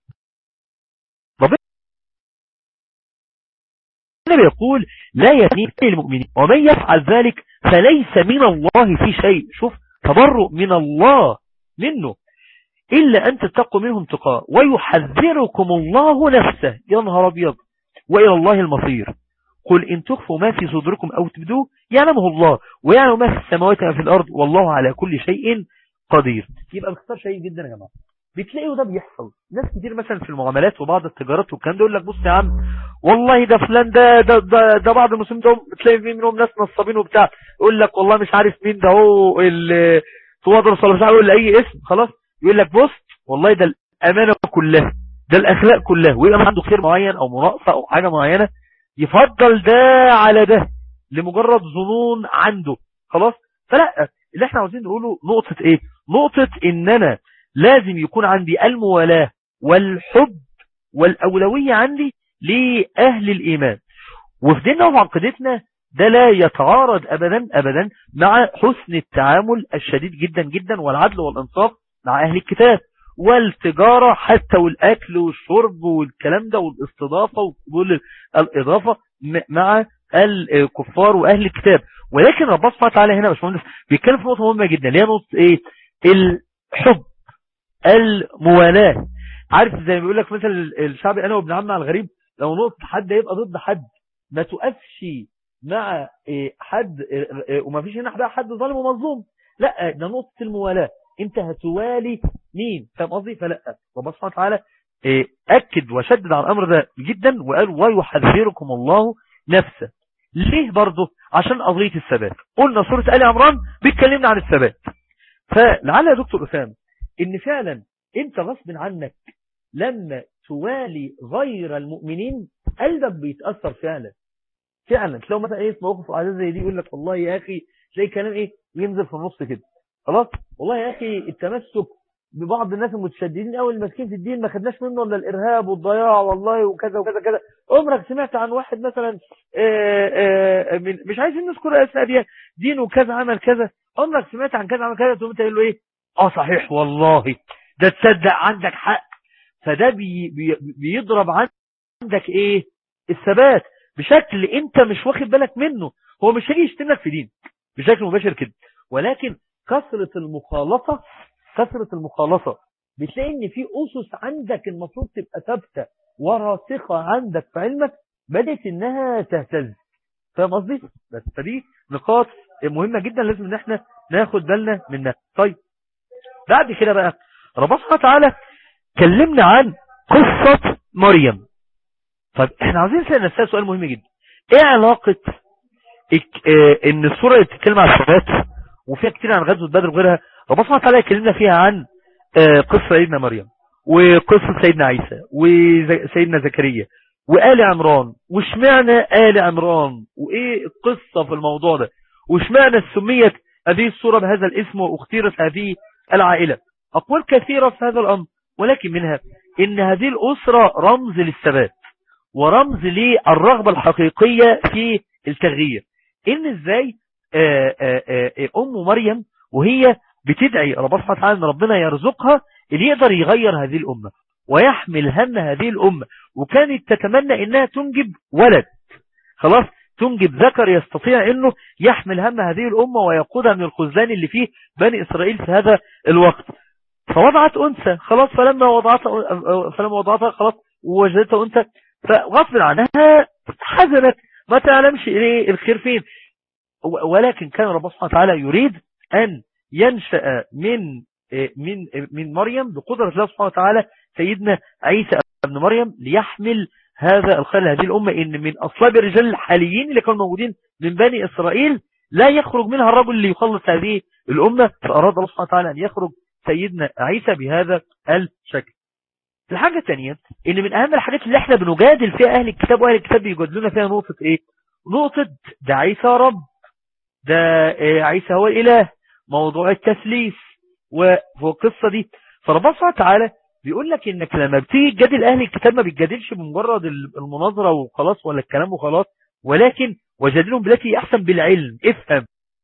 ربنا بيقول لا يتنين المؤمنين ومن يفعل ذلك فليس من الله في شيء شوف تبرؤ من الله منه إلا أن تتقوا منهم تقاء ويحذركم الله نفسه يا نهار أبيض وإلى الله المصير قل إن تخفوا ما في صدركم أو تبدوه يعلمه الله ويعلم ما في السماوات وما في الأرض والله على كل شيء قدير يبقى باختصار شيء جدا يا جماعة بتلاقيه ده بيحصل ناس كتير مثلا في المعاملات وبعض التجارات والكلام ده يقول لك بص يا عم والله ده فلان ده ده ده, ده بعض المسلمين ده بتلاقي منهم ناس نصابين وبتاع يقول لك والله مش عارف مين ده هو اللي توادر صلى الله عليه وسلم لاي اسم خلاص يقول لك بص والله ده الامانه كلها ده الاخلاق كلها ويبقى عنده خير معين او مناقصه او حاجه معينه يفضل ده على ده لمجرد ظنون عنده خلاص فلا اللي احنا عاوزين نقوله نقطة ايه نقطة ان انا لازم يكون عندي الموالاة والحب والاولوية عندي لأهل الايمان وفي ديننا وعقيدتنا ده لا يتعارض ابدا ابدا مع حسن التعامل الشديد جدا جدا والعدل والانصاف مع اهل الكتاب والتجارة حتى والاكل والشرب والكلام ده والاستضافة وقبول الاضافة مع الكفار واهل الكتاب ولكن ربنا سبحانه وتعالى هنا يا باشمهندس بيتكلم في نقطه مهمه جدا اللي هي نقطه ايه الحب الموالاه عارف زي ما بيقول لك مثلا الشعب انا وابن عمي على الغريب لو نقطه حد يبقى ضد حد ما تقفش مع حد وما فيش هنا حد ظالم ومظلوم لا ده نقطه الموالاه انت هتوالي مين فاهم قصدي فلا ربنا سبحانه وتعالى اكد وشدد على الامر ده جدا وقال ويحذركم الله نفسه ليه برضه عشان قضية الثبات قلنا سورة آل عمران بيتكلمنا عن الثبات فلعل يا دكتور أسام ان فعلا انت غصب عنك لما توالي غير المؤمنين قلبك بيتأثر فعلا فعلا تلاقوا مثلا ايه في مواقف عزيزة زي دي يقول لك والله يا اخي تلاقي كلام ايه ينزل في النص كده خلاص والله يا اخي التمسك ببعض الناس المتشددين قوي الماسكين في الدين ما خدناش منه الا الارهاب والضياع والله وكذا وكذا كذا عمرك سمعت عن واحد مثلا آآ آآ من مش عايزين نذكر اسماء دي دينه كذا عمل كذا عمرك سمعت عن كذا عمل كذا تقوم تقول له ايه اه صحيح والله ده تصدق عندك حق فده بي بي بيضرب عندك ايه الثبات بشكل انت مش واخد بالك منه هو مش هيجي يشتمك في دين بشكل مباشر كده ولكن كثرة المخالطة كثرة المخالطة بتلاقي ان في اسس عندك المفروض تبقى ثابته وراسخة عندك في علمك بدأت انها تهتز فاهم قصدي بس فدي نقاط مهمة جدا لازم ان احنا ناخد بالنا منها طيب بعد كده بقى ربنا سبحانه وتعالى كلمنا عن قصة مريم طيب احنا عاوزين نسأل نفسنا سؤال مهم جدا ايه علاقة اه ان السورة اللي بتتكلم عن الصفات وفيها كتير عن غزوة بدر وغيرها ربنا سبحانه وتعالى يكلمنا فيها عن اه قصة سيدنا مريم وقصة سيدنا عيسى وسيدنا زكريا وآل عمران واشمعنى آل عمران وايه القصة في الموضوع ده واشمعنى سميت هذه السورة بهذا الاسم واختيرت هذه العائلة أقوال كثيرة في هذا الأمر ولكن منها إن هذه الأسرة رمز للثبات ورمز للرغبة الحقيقية في التغيير إن إزاي آآ آآ أم مريم وهي بتدعي ربنا سبحانه وتعالى أن ربنا يرزقها اللي يقدر يغير هذه الأمة ويحمل هم هذه الأمة وكانت تتمنى إنها تنجب ولد خلاص تنجب ذكر يستطيع انه يحمل هم هذه الامة ويقودها من الخزان اللي فيه بني اسرائيل في هذا الوقت فوضعت انثى خلاص فلما وضعتها فلما وضعتها خلاص ووجدتها انثى فغصب عنها حزنت ما تعلمش ايه الخير فين ولكن كان رب سبحانه وتعالى يريد ان ينشأ من من من مريم بقدرة الله سبحانه وتعالى سيدنا عيسى ابن مريم ليحمل هذا الخير هذه الأمة إن من أصلاب الرجال الحاليين اللي كانوا موجودين من بني إسرائيل لا يخرج منها الرجل اللي يخلص هذه الأمة فأراد الله سبحانه وتعالى أن يخرج سيدنا عيسى بهذا الشكل الحاجة الثانية إن من أهم الحاجات اللي احنا بنجادل فيها أهل الكتاب وأهل الكتاب بيجادلونا فيها نقطة إيه نقطة ده عيسى رب ده عيسى هو الإله موضوع التثليث والقصة دي فربنا سبحانه وتعالى بيقول لك انك لما بتيجي تجادل اهل الكتاب ما بتجادلش بمجرد المناظرة وخلاص ولا الكلام وخلاص ولكن وجادلهم بالتي احسن بالعلم افهم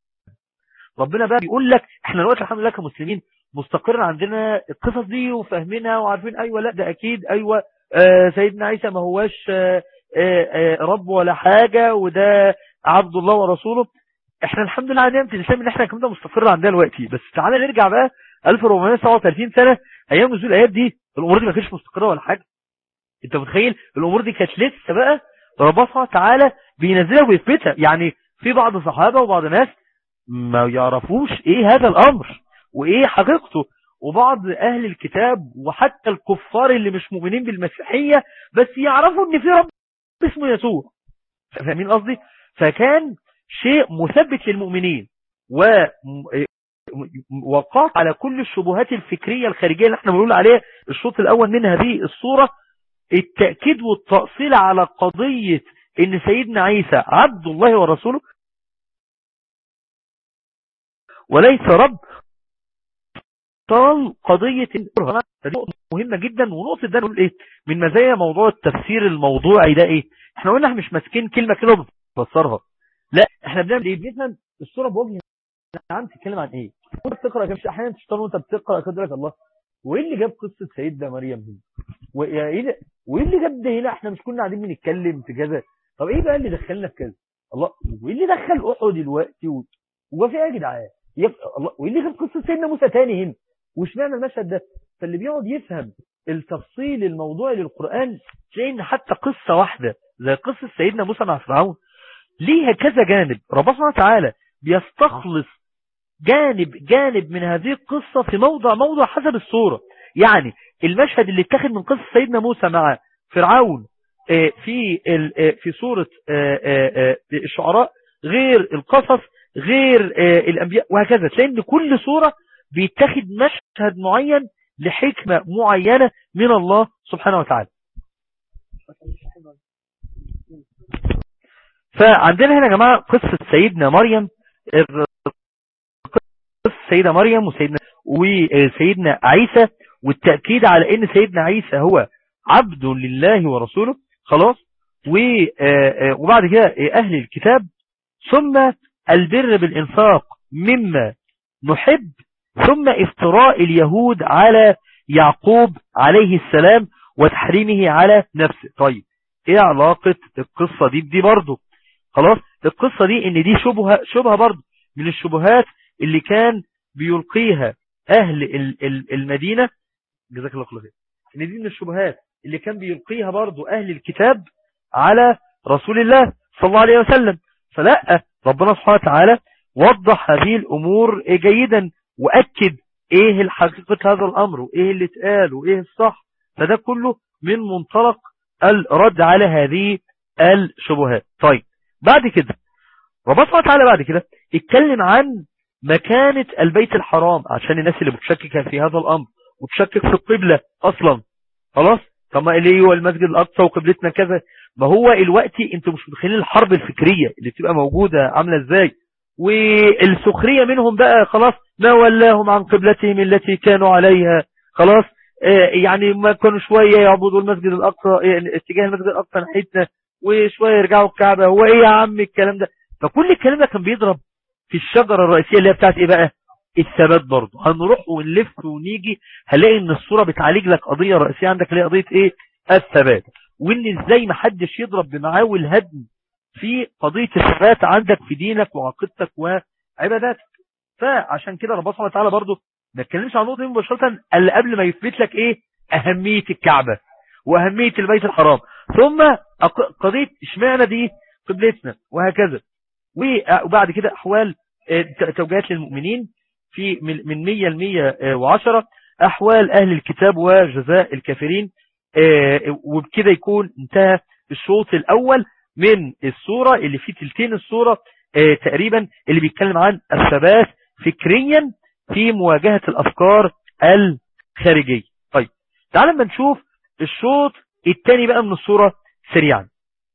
ربنا بقى بيقول لك احنا دلوقتي الحمد لله كمسلمين مستقر عندنا القصص دي وفاهمينها وعارفين ايوه لا ده اكيد ايوه آه سيدنا عيسى ما هواش آه آه رب ولا حاجة وده عبد الله ورسوله احنا الحمد لله عندنا الاسلام ان احنا كمان ده مستقر عندنا دلوقتي بس تعالى نرجع بقى 1437 سنة ايام نزول الايات دي الامور دي ما كانتش مستقره ولا حاجه انت متخيل الامور دي كانت لسه بقى ربنا سبحانه وتعالى بينزلها ويثبتها يعني في بعض الصحابه وبعض الناس ما يعرفوش ايه هذا الامر وايه حقيقته وبعض اهل الكتاب وحتى الكفار اللي مش مؤمنين بالمسيحيه بس يعرفوا ان في رب اسمه يسوع فاهمين قصدي فكان شيء مثبت للمؤمنين و وقعت على كل الشبهات الفكرية الخارجية اللي احنا بنقول عليها الشوط الاول من هذه الصورة التأكيد والتأصيل على قضية ان سيدنا عيسى عبد الله ورسوله وليس رب طال قضية مهمة جدا ونقطة ده نقول ايه من مزايا موضوع التفسير الموضوعي ده ايه احنا قلنا احنا مش ماسكين كلمة كده بنفسرها لا احنا بنعمل ايه بنفهم الصورة بوجه عم تتكلم عن ايه وانت بتقرا كده احيانا تشتغل وانت بتقرا كده لك الله وايه اللي جاب قصه سيدنا مريم هنا وايه وايه اللي جاب ده هنا احنا مش كنا قاعدين بنتكلم في كذا طب ايه بقى اللي دخلنا في كذا الله وايه اللي دخل احد دلوقتي و... وفي ايه يا جدعان الله وايه اللي جاب قصه سيدنا موسى تاني هنا واشمعنى المشهد ده فاللي بيقعد يفهم التفصيل الموضوعي للقران تلاقي ان حتى قصه واحده زي قصه سيدنا موسى مع فرعون ليها كذا جانب ربنا سبحانه وتعالى بيستخلص جانب جانب من هذه القصة في موضع موضع حسب الصورة يعني المشهد اللي اتخذ من قصة سيدنا موسى مع فرعون في في سورة الشعراء غير القصص غير الأنبياء وهكذا تلاقي ان كل سورة بيتخذ مشهد معين لحكمة معينة من الله سبحانه وتعالى فعندنا هنا يا جماعة قصة سيدنا مريم سيدة مريم وسيدنا وسيدنا عيسى والتأكيد على ان سيدنا عيسى هو عبد لله ورسوله خلاص وبعد كده اهل الكتاب ثم البر بالانفاق مما نحب ثم افتراء اليهود على يعقوب عليه السلام وتحريمه على نفسه طيب ايه علاقة القصة دي بدي برضو خلاص القصة دي ان دي شبهة شبهة برضو من الشبهات اللي كان بيلقيها اهل المدينة جزاك الله خير ان دي من الشبهات اللي كان بيلقيها برضو اهل الكتاب على رسول الله صلى الله عليه وسلم فلا ربنا سبحانه وتعالى وضح هذه الامور جيدا واكد ايه الحقيقة هذا الامر وايه اللي اتقال وايه الصح فده كله من منطلق الرد على هذه الشبهات طيب بعد كده ربنا سبحانه وتعالى بعد كده اتكلم عن مكانة البيت الحرام عشان الناس اللي بتشكك في هذا الأمر وتشكك في القبلة أصلا خلاص طب ما ليه هو المسجد الأقصى وقبلتنا كذا ما هو الوقت انتوا مش متخيلين الحرب الفكرية اللي بتبقى موجودة عاملة ازاي والسخرية منهم بقى خلاص ما ولاهم عن قبلتهم التي كانوا عليها خلاص اه يعني ما كانوا شوية يعبدوا المسجد الأقصى يعني اتجاه المسجد الأقصى ناحيتنا وشوية يرجعوا الكعبة هو ايه يا عم الكلام ده فكل الكلام ده كان بيضرب في الشجرة الرئيسية اللي هي بتاعت ايه بقى الثبات برضه هنروح ونلف ونيجي هنلاقي ان الصورة بتعالج لك قضية رئيسية عندك اللي هي قضية ايه الثبات وان ازاي محدش يضرب بمعاول الهدم في قضية الثبات عندك في دينك وعقيدتك وعباداتك فعشان كده ربنا سبحانه وتعالى برضه ما اتكلمش عن نقطة دي مباشرة الا قبل ما يثبت لك ايه اهمية الكعبة واهمية البيت الحرام ثم قضية اشمعنى دي قبلتنا وهكذا وبعد كده احوال توجيهات للمؤمنين في من 100 ل 110 احوال اهل الكتاب وجزاء الكافرين وبكده يكون انتهى الشوط الاول من الصورة اللي فيه تلتين الصورة تقريبا اللي بيتكلم عن الثبات فكريا في مواجهة الافكار الخارجية طيب تعال ما نشوف الشوط الثاني بقى من الصورة سريعا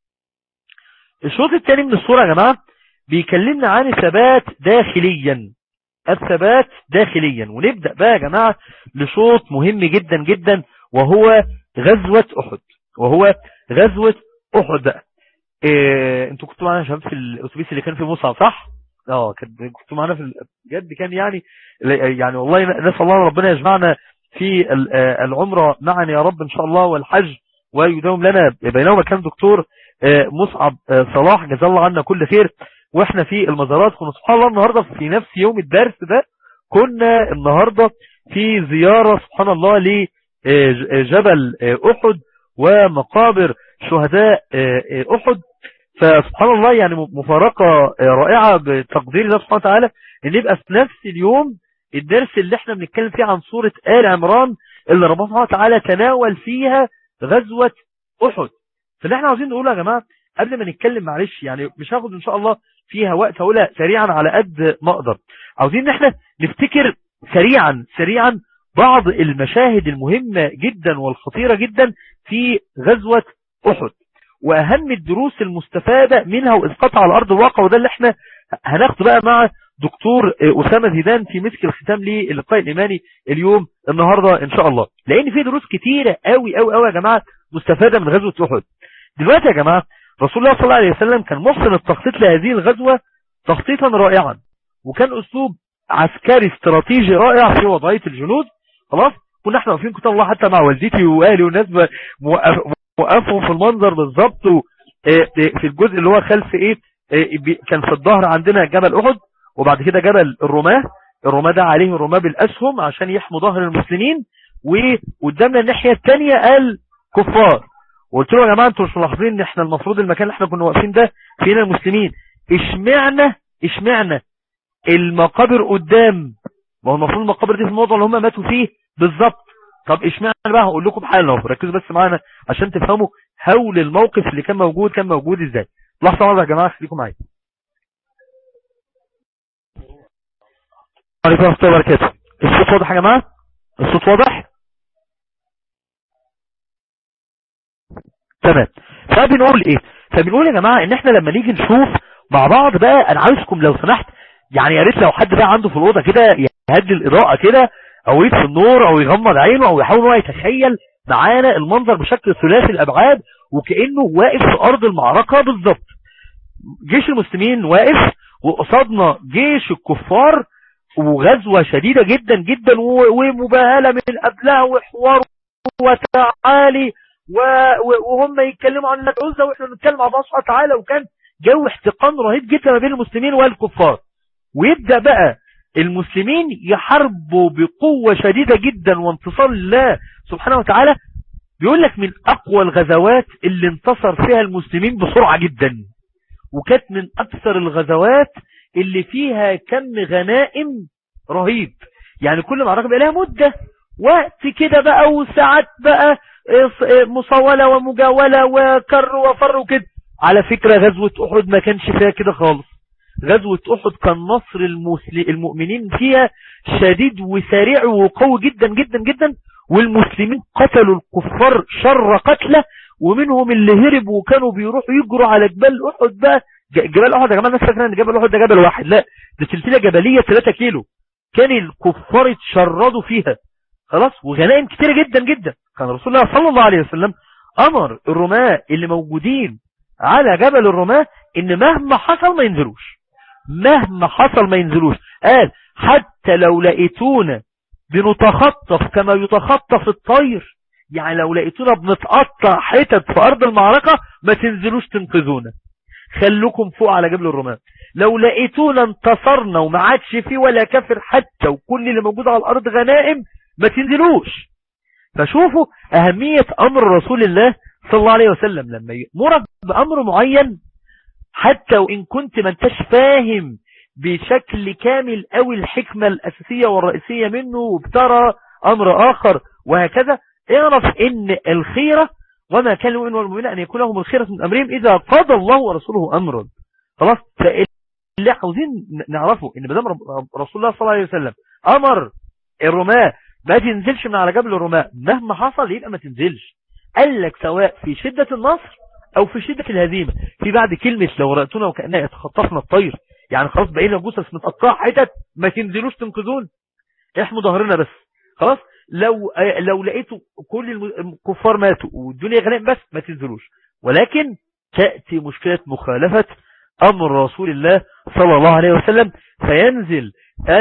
الشوط الثاني من الصورة يا جماعة بيكلمنا عن الثبات داخليا الثبات داخليا ونبدأ بقى يا جماعة لشوط مهم جدا جدا وهو غزوة أحد وهو غزوة أحد بقى إيه انتوا كنتوا معانا شباب في الأتوبيس اللي كان في مصعب صح؟ اه كنتوا معانا في بجد كان يعني يعني والله نسأل الله ربنا يجمعنا في العمرة معا يا رب إن شاء الله والحج ويداوم لنا بينهما كان دكتور مصعب صلاح جزاه الله عنا كل خير واحنا في المزارات كنا سبحان الله النهاردة في نفس يوم الدرس ده كنا النهاردة في زيارة سبحان الله لجبل أحد ومقابر شهداء أحد فسبحان الله يعني مفارقة رائعة بتقدير الله سبحانه وتعالى ان يبقى في نفس اليوم الدرس اللي احنا بنتكلم فيه عن سورة آل عمران اللي ربنا سبحانه وتعالى تناول فيها غزوة أحد فاللي احنا عاوزين نقوله يا جماعة قبل ما نتكلم معلش يعني مش هاخد ان شاء الله فيها وقت هقولها سريعا على قد ما اقدر عاوزين ان احنا نفتكر سريعا سريعا بعض المشاهد المهمة جدا والخطيرة جدا في غزوة احد واهم الدروس المستفادة منها واسقاطها على ارض الواقع وده اللي احنا هناخده بقى مع دكتور اسامة زيدان في مسك الختام للقاء الايماني اليوم النهاردة ان شاء الله لان في دروس كتيرة قوي قوي قوي يا جماعة مستفادة من غزوة احد دلوقتي يا جماعة رسول الله صلى الله عليه وسلم كان محسن التخطيط لهذه الغزوة تخطيطا رائعا وكان اسلوب عسكري استراتيجي رائع في وضعية الجنود خلاص كنا احنا واقفين كتاب الله حتى مع والدتي واهلي والناس موقفهم في المنظر بالظبط في الجزء اللي هو خلف ايه كان في الظهر عندنا جبل احد وبعد كده جبل الرماه الرماه ده عليه الرماه بالاسهم عشان يحموا ظهر المسلمين وقدامنا الناحية الثانية قال كفار وقلت له يا جماعة انتوا مش ملاحظين ان احنا المفروض المكان اللي احنا كنا واقفين ده فينا المسلمين اشمعنا اشمعنا المقابر قدام ما هو المفروض المقابر دي في الموضوع اللي هم ماتوا فيه بالظبط طب اشمعنا بقى هقول لكم حالا اهو ركزوا بس معانا عشان تفهموا هول الموقف اللي كان موجود كان موجود ازاي لحظه واحده يا جماعه خليكم معايا عليكم ورحمه الله وبركاته الصوت واضح يا جماعه الصوت واضح تمام فبنقول ايه فبنقول يا جماعه ان احنا لما نيجي نشوف مع بعض بقى انا عاوزكم لو سمحت يعني يا ريت لو حد بقى عنده في الاوضه كده يهدي الاضاءه كده او يطفي النور او يغمض عينه او يحاول هو يتخيل معانا المنظر بشكل ثلاثي الابعاد وكانه واقف في ارض المعركه بالظبط جيش المسلمين واقف وقصادنا جيش الكفار وغزوه شديده جدا جدا ومباهله من قبلها وحوار وتعالي وهم يتكلموا عن العزة واحنا نتكلم عن الله سبحانه وتعالى وكان جو احتقان رهيب جدا ما بين المسلمين والكفار ويبدأ بقى المسلمين يحاربوا بقوة شديدة جدا وانتصار الله سبحانه وتعالى بيقول لك من اقوى الغزوات اللي انتصر فيها المسلمين بسرعة جدا وكانت من اكثر الغزوات اللي فيها كم غنائم رهيب يعني كل معركة بقى لها مدة وقت كده بقى وساعات بقى مصولة ومجاولة وكر وفر وكده على فكرة غزوة أحد ما كانش فيها كده خالص غزوة أحد كان نصر المؤمنين فيها شديد وسريع وقوي جدا جدا جدا والمسلمين قتلوا الكفار شر قتله ومنهم اللي هرب وكانوا بيروحوا يجروا على جبال أحد بقى جبال أحد يا جماعة الناس فاكرة ان جبل أحد ده جبل واحد لا ده سلسلة جبلية 3 كيلو كان الكفار اتشردوا فيها خلاص وغنائم كتيرة جدا جدا كان رسول الله صلى الله عليه وسلم أمر الرماة اللي موجودين على جبل الرماة ان مهما حصل ما ينزلوش مهما حصل ما ينزلوش قال حتى لو لقيتونا بنتخطف كما يتخطف الطير يعني لو لقيتونا بنتقطع حتت في أرض المعركة ما تنزلوش تنقذونا خلوكم فوق على جبل الرماة لو لقيتونا انتصرنا وما عادش فيه ولا كافر حتى وكل اللي موجود على الأرض غنائم ما تنزلوش فشوفوا أهمية أمر رسول الله صلى الله عليه وسلم لما يأمرك بأمر معين حتى وإن كنت ما انتش فاهم بشكل كامل أو الحكمة الأساسية والرئيسية منه وبترى أمر آخر وهكذا اعرف ان الخيرة وما كان المؤمن والمؤمنة أن يكون لهم الخيرة من أمرهم إذا قضى الله ورسوله أمرا خلاص فاللي عاوزين نعرفه ان بدام رسول الله صلى الله عليه وسلم أمر الرماة ما تنزلش من على جبل الرماة مهما حصل يبقى ما تنزلش قال لك سواء في شدة النصر او في شدة الهزيمة في بعد كلمة لو رأتنا وكأننا يتخطفنا الطير يعني خلاص بقينا جثث متقطعة حتت ما تنزلوش تنقذون احموا ظهرنا بس خلاص لو لو لقيتوا كل الكفار ماتوا والدنيا غنائم بس ما تنزلوش ولكن تأتي مشكلة مخالفة أمر رسول الله صلى الله عليه وسلم فينزل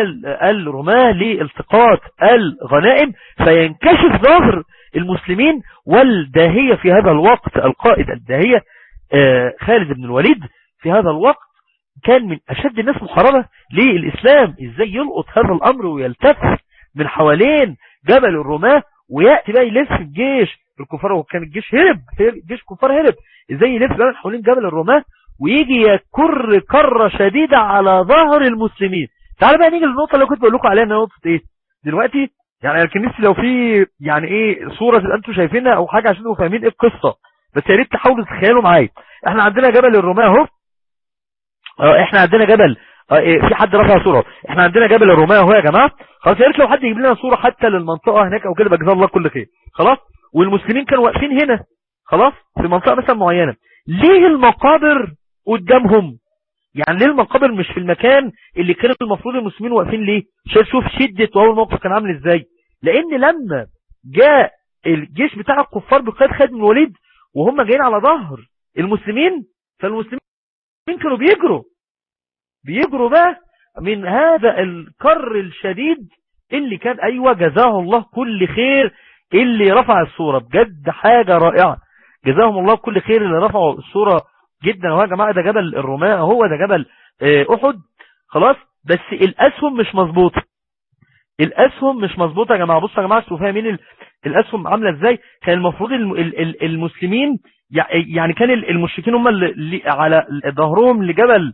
الرماة لالتقاط الغنائم فينكشف ظهر المسلمين والداهية في هذا الوقت القائد الداهية خالد بن الوليد في هذا الوقت كان من أشد الناس محاربة للإسلام إزاي يلقط هذا الأمر ويلتف من حوالين جبل الرماة ويأتي بقى يلف الجيش الكفار وكان الجيش هرب جيش الكفار هرب إزاي يلف بقى حوالين جبل الرماة ويجي يكر كرة شديدة على ظهر المسلمين تعال بقى نيجي للنقطة اللي كنت بقول لكم عليها نقطة ايه دلوقتي يعني كان نفسي لو في يعني ايه صورة تبقى انتوا شايفينها او حاجة عشان تبقوا فاهمين ايه القصة بس يا ريت تحاولوا تتخيلوا معايا احنا عندنا جبل الرماة اهو اه احنا عندنا جبل اه ايه في حد رفع صورة احنا عندنا جبل الرومية اهو يا جماعة خلاص يا ريت لو حد يجيب لنا صورة حتى للمنطقة هناك او كده بجزاه الله كل خير خلاص والمسلمين كانوا واقفين هنا خلاص في منطقة مثلا معينة ليه المقابر قدامهم يعني ليه المقابر مش في المكان اللي كان المفروض المسلمين واقفين ليه شوف شوف شدة واول موقف كان عامل ازاي لان لما جاء الجيش بتاع الكفار بقيادة خالد بن الوليد وهم جايين على ظهر المسلمين فالمسلمين كانوا بيجروا بيجروا بقى من هذا الكر الشديد اللي كان ايوه جزاه الله كل خير اللي رفع الصورة بجد حاجة رائعة جزاهم الله كل خير اللي رفعوا الصورة جدا هو يا جماعة ده جبل الرماء هو ده جبل احد خلاص بس الاسهم مش مظبوطه الاسهم مش مظبوطه يا جماعه بصوا يا جماعه شوفوا فاهمين الاسهم عامله ازاي كان المفروض المسلمين يعني كان المشركين هم اللي على ظهرهم لجبل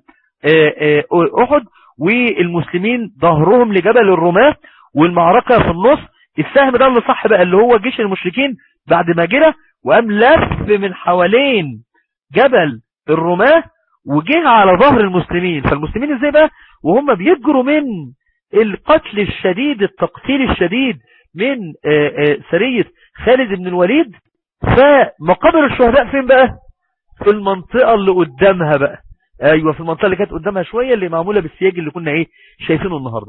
احد والمسلمين ظهرهم لجبل الرماة والمعركة في النص السهم ده اللي صح بقى اللي هو جيش المشركين بعد ما جرى وقام لف من حوالين جبل الرماة وجه على ظهر المسلمين فالمسلمين ازاي بقى وهم بيجروا من القتل الشديد التقتيل الشديد من سرية خالد بن الوليد فمقابر الشهداء فين بقى في المنطقة اللي قدامها بقى ايوه في المنطقة اللي كانت قدامها شوية اللي معمولة بالسياج اللي كنا ايه شايفينه النهاردة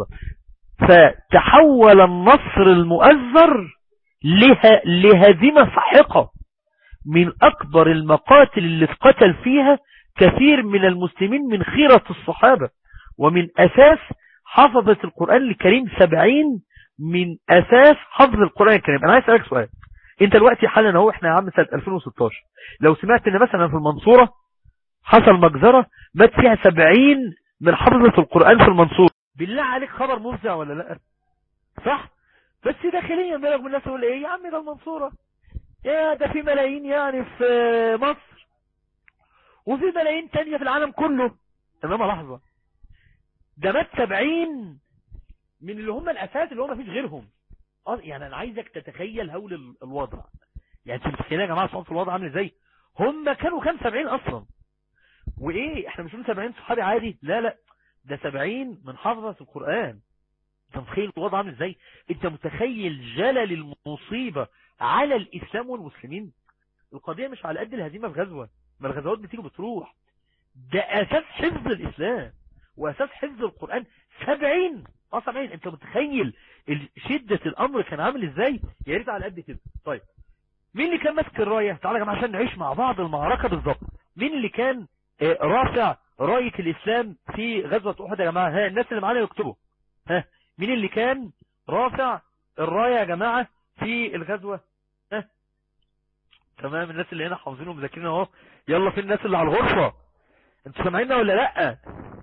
فتحول النصر المؤذر له... لهزيمة ساحقة من اكبر المقاتل اللي اتقتل فيها كثير من المسلمين من خيرة الصحابة ومن اساس حفظة القرآن الكريم سبعين من اساس حفظ القرآن الكريم انا عايز اسألك سؤال انت دلوقتي حالا اهو احنا يا عم سنة 2016 لو سمعت ان مثلا في المنصورة حصل مجزرة مات فيها سبعين من حفظة القرآن في المنصورة بالله عليك خبر مفزع ولا لا صح بس داخليا بالك من الناس يقول ايه يا عم ده المنصورة يا ده في ملايين يعني في مصر وفي ملايين تانية في العالم كله تمام لحظة ده مات سبعين من اللي هم الاساس اللي هم مفيش غيرهم يعني انا عايزك تتخيل هول الوضع يعني انتوا متخيلين يا جماعه صوت الوضع عامل ازاي هم كانوا كام 70 اصلا وايه احنا مش بنقول 70 صحابي عادي لا لا ده 70 من حافظه القران انت متخيل الوضع عامل ازاي انت متخيل جلل المصيبه على الاسلام والمسلمين القضيه مش على قد الهزيمه في غزوه ما الغزوات بتيجي بتروح ده اساس حفظ الاسلام واساس حفظ القران 70 اه 70 انت متخيل شدة الامر كان عامل ازاي يا ريت على قد كده طيب مين اللي كان ماسك الراية تعالى يا جماعه عشان نعيش مع بعض المعركة بالظبط مين اللي كان رافع راية الاسلام في غزوة احد يا جماعة ها الناس اللي معانا يكتبوا ها مين اللي كان رافع الراية يا جماعة في الغزوة ها تمام الناس اللي هنا حافظين ومذاكرين اهو يلا في الناس اللي على الغرفة انتوا سامعيننا ولا لا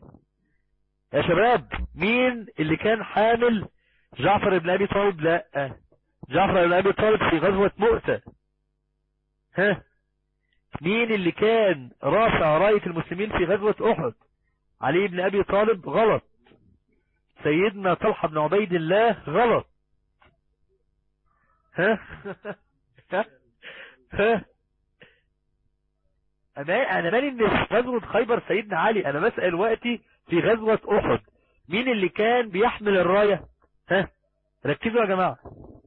يا شباب مين اللي كان حامل جعفر بن ابي طالب لا جعفر بن ابي طالب في غزوة مؤتة ها مين اللي كان رافع راية المسلمين في غزوة احد علي بن ابي طالب غلط سيدنا طلحة بن عبيد الله غلط ها ها ها انا انا مالي ان في غزوة خيبر سيدنا علي انا بسأل وقتي في غزوة احد مين اللي كان بيحمل الراية ها ركزوا يا جماعة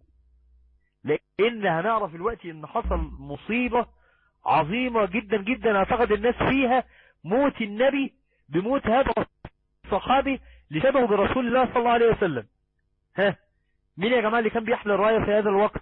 لان هنعرف الوقت ان حصل مصيبة عظيمة جدا جدا اعتقد الناس فيها موت النبي بموت هذا الصحابي لشبهه برسول الله صلى الله عليه وسلم ها مين يا جماعة اللي كان بيحمل الراية في هذا الوقت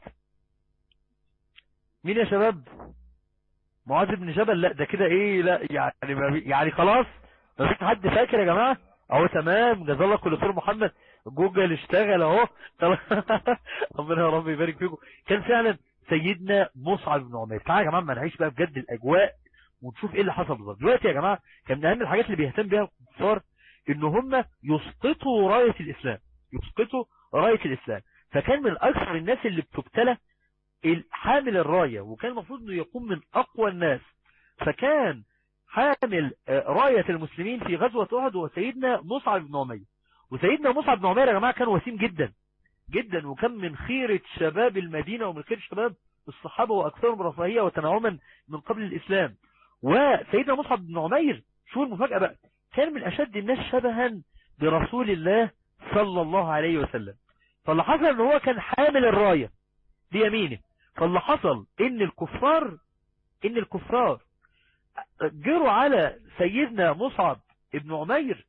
مين يا شباب معاذ بن جبل لا ده كده ايه لا يعني يعني خلاص ما فيش حد فاكر يا جماعة اهو تمام جزا الله كل خير محمد جوجل اشتغل اهو ربنا يا رب يبارك فيكم كان فعلا سيدنا مصعب بن عمير تعالى يا جماعه ما نعيش بقى بجد الاجواء ونشوف ايه اللي حصل بالظبط دلوقتي يا جماعه كان من اهم الحاجات اللي بيهتم بيها الكفار ان هم يسقطوا رايه الاسلام يسقطوا رايه الاسلام فكان من اكثر الناس اللي بتبتلى حامل الرايه وكان المفروض انه يكون من اقوى الناس فكان حامل راية المسلمين في غزوة أحد هو سيدنا مصعب بن عمير وسيدنا مصعب بن عمير يا جماعة كان وسيم جدا جدا وكان من خيرة شباب المدينة ومن خير شباب الصحابة وأكثرهم رفاهية وتنعما من قبل الإسلام وسيدنا مصعب بن عمير شو المفاجأة بقى كان من أشد الناس شبها برسول الله صلى الله عليه وسلم فاللي حصل ان هو كان حامل الراية بيمينه فاللي حصل ان الكفار ان الكفار جروا على سيدنا مصعب ابن عمير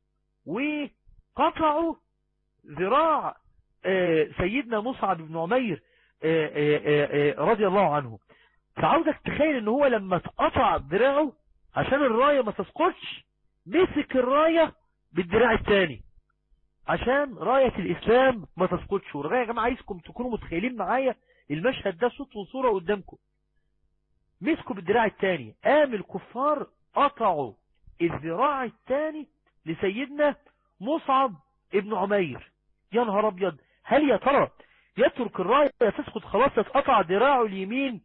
وقطعوا ذراع سيدنا مصعب بن عمير رضي الله عنه فعاوزك تخيل ان هو لما اتقطع ذراعه عشان الراية ما تسقطش مسك الراية بالدراع الثاني عشان راية الاسلام ما تسقطش والراية يا جماعة عايزكم تكونوا متخيلين معايا المشهد ده صوت وصورة قدامكم مسكوا بالدراع الثاني قام الكفار قطعوا الذراع الثاني لسيدنا مصعب ابن عمير يا نهار ابيض هل يا ترى يترك الراية تسقط خلاص تتقطع ذراعه اليمين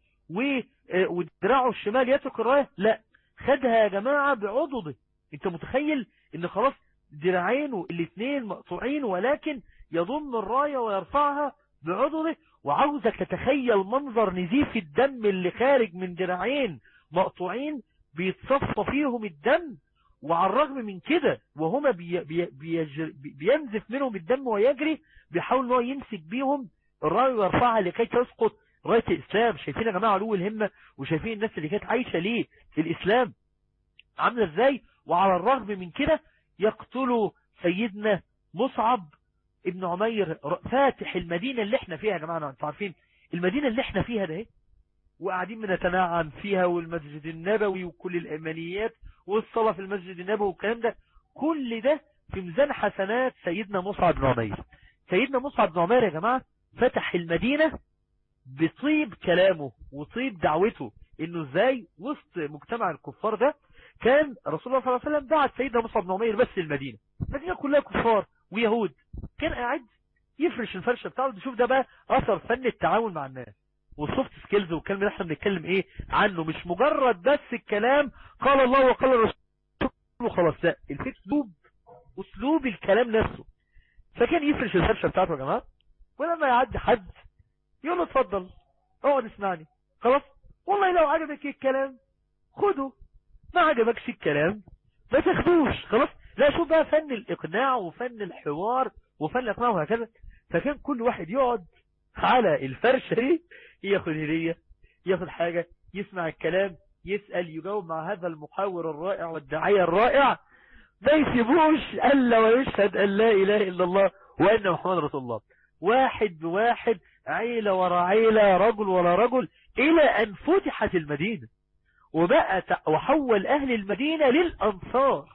وذراعه الشمال يترك الراية لا خدها يا جماعة بعضده انت متخيل ان خلاص ذراعين الاثنين مقطوعين ولكن يضم الراية ويرفعها بعضده وعاوزك تتخيل منظر نزيف الدم اللي خارج من ذراعين مقطوعين بيتصفى فيهم الدم وعلى الرغم من كده وهما بي بي بيجر بينزف منهم الدم ويجري بيحاول ان هو يمسك بيهم الراية ويرفعها لكي تسقط راية الإسلام شايفين يا جماعة علو الهمة وشايفين الناس اللي كانت عايشة ليه في الإسلام عاملة ازاي وعلى الرغم من كده يقتلوا سيدنا مصعب ابن عمير فاتح المدينة اللي احنا فيها يا جماعة انتوا عارفين المدينة اللي احنا فيها ده وقاعدين بنتنعم فيها والمسجد النبوي وكل الأمانيات والصلاة في المسجد النبوي والكلام ده كل ده في ميزان حسنات سيدنا مصعب بن عمير سيدنا مصعب بن عمير يا جماعة فتح المدينة بطيب كلامه وطيب دعوته انه ازاي وسط مجتمع الكفار ده كان رسول الله صلى الله عليه وسلم بعت سيدنا مصعب بن عمير بس المدينة المدينة كلها كفار ويهود كان قاعد يفرش الفرشة بتاعه شوف ده بقى اثر فن التعامل مع الناس والسوفت سكيلز والكلام اللي احنا بنتكلم ايه عنه مش مجرد بس الكلام قال الله وقال الرسول وخلاص لا الاسلوب اسلوب الكلام نفسه فكان يفرش الفرشة بتاعته يا جماعه ولما يعدي حد يقول له اتفضل اقعد اسمعني خلاص والله لو عجبك الكلام خده ما عجبكش الكلام ما تاخدوش خلاص لا شوف بقى فن الاقناع وفن الحوار وفن الاقناع وهكذا فكان كل واحد يقعد على الفرشة دي ياخد هدية ياخد حاجة يسمع الكلام يسأل يجاوب مع هذا المحاور الرائع والداعية الرائع ما يسيبوش ألا ويشهد أن لا إله إلا الله وأن محمد رسول الله واحد بواحد عيلة ورا عيلة رجل ورا رجل إلى أن فتحت المدينة وبقى وحول أهل المدينة للأنصار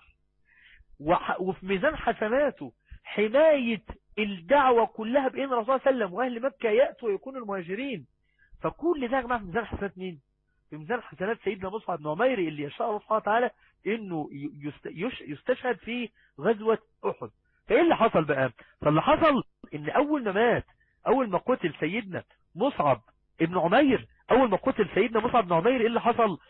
وفي ميزان حسناته حماية الدعوة كلها بإن الرسول صلى الله عليه وسلم وأهل مكة يأتوا ويكونوا المهاجرين فكل ده يا جماعة في ميزان حسنات مين؟ في ميزان حسنات سيدنا مصعب بن عمير اللي يشاء الله سبحانه وتعالى إنه يستشهد في غزوة أحد فإيه اللي حصل بقى؟ فاللي حصل إن أول ما مات أول ما قتل سيدنا مصعب ابن عمير أول ما قتل سيدنا مصعب بن عمير إيه اللي حصل؟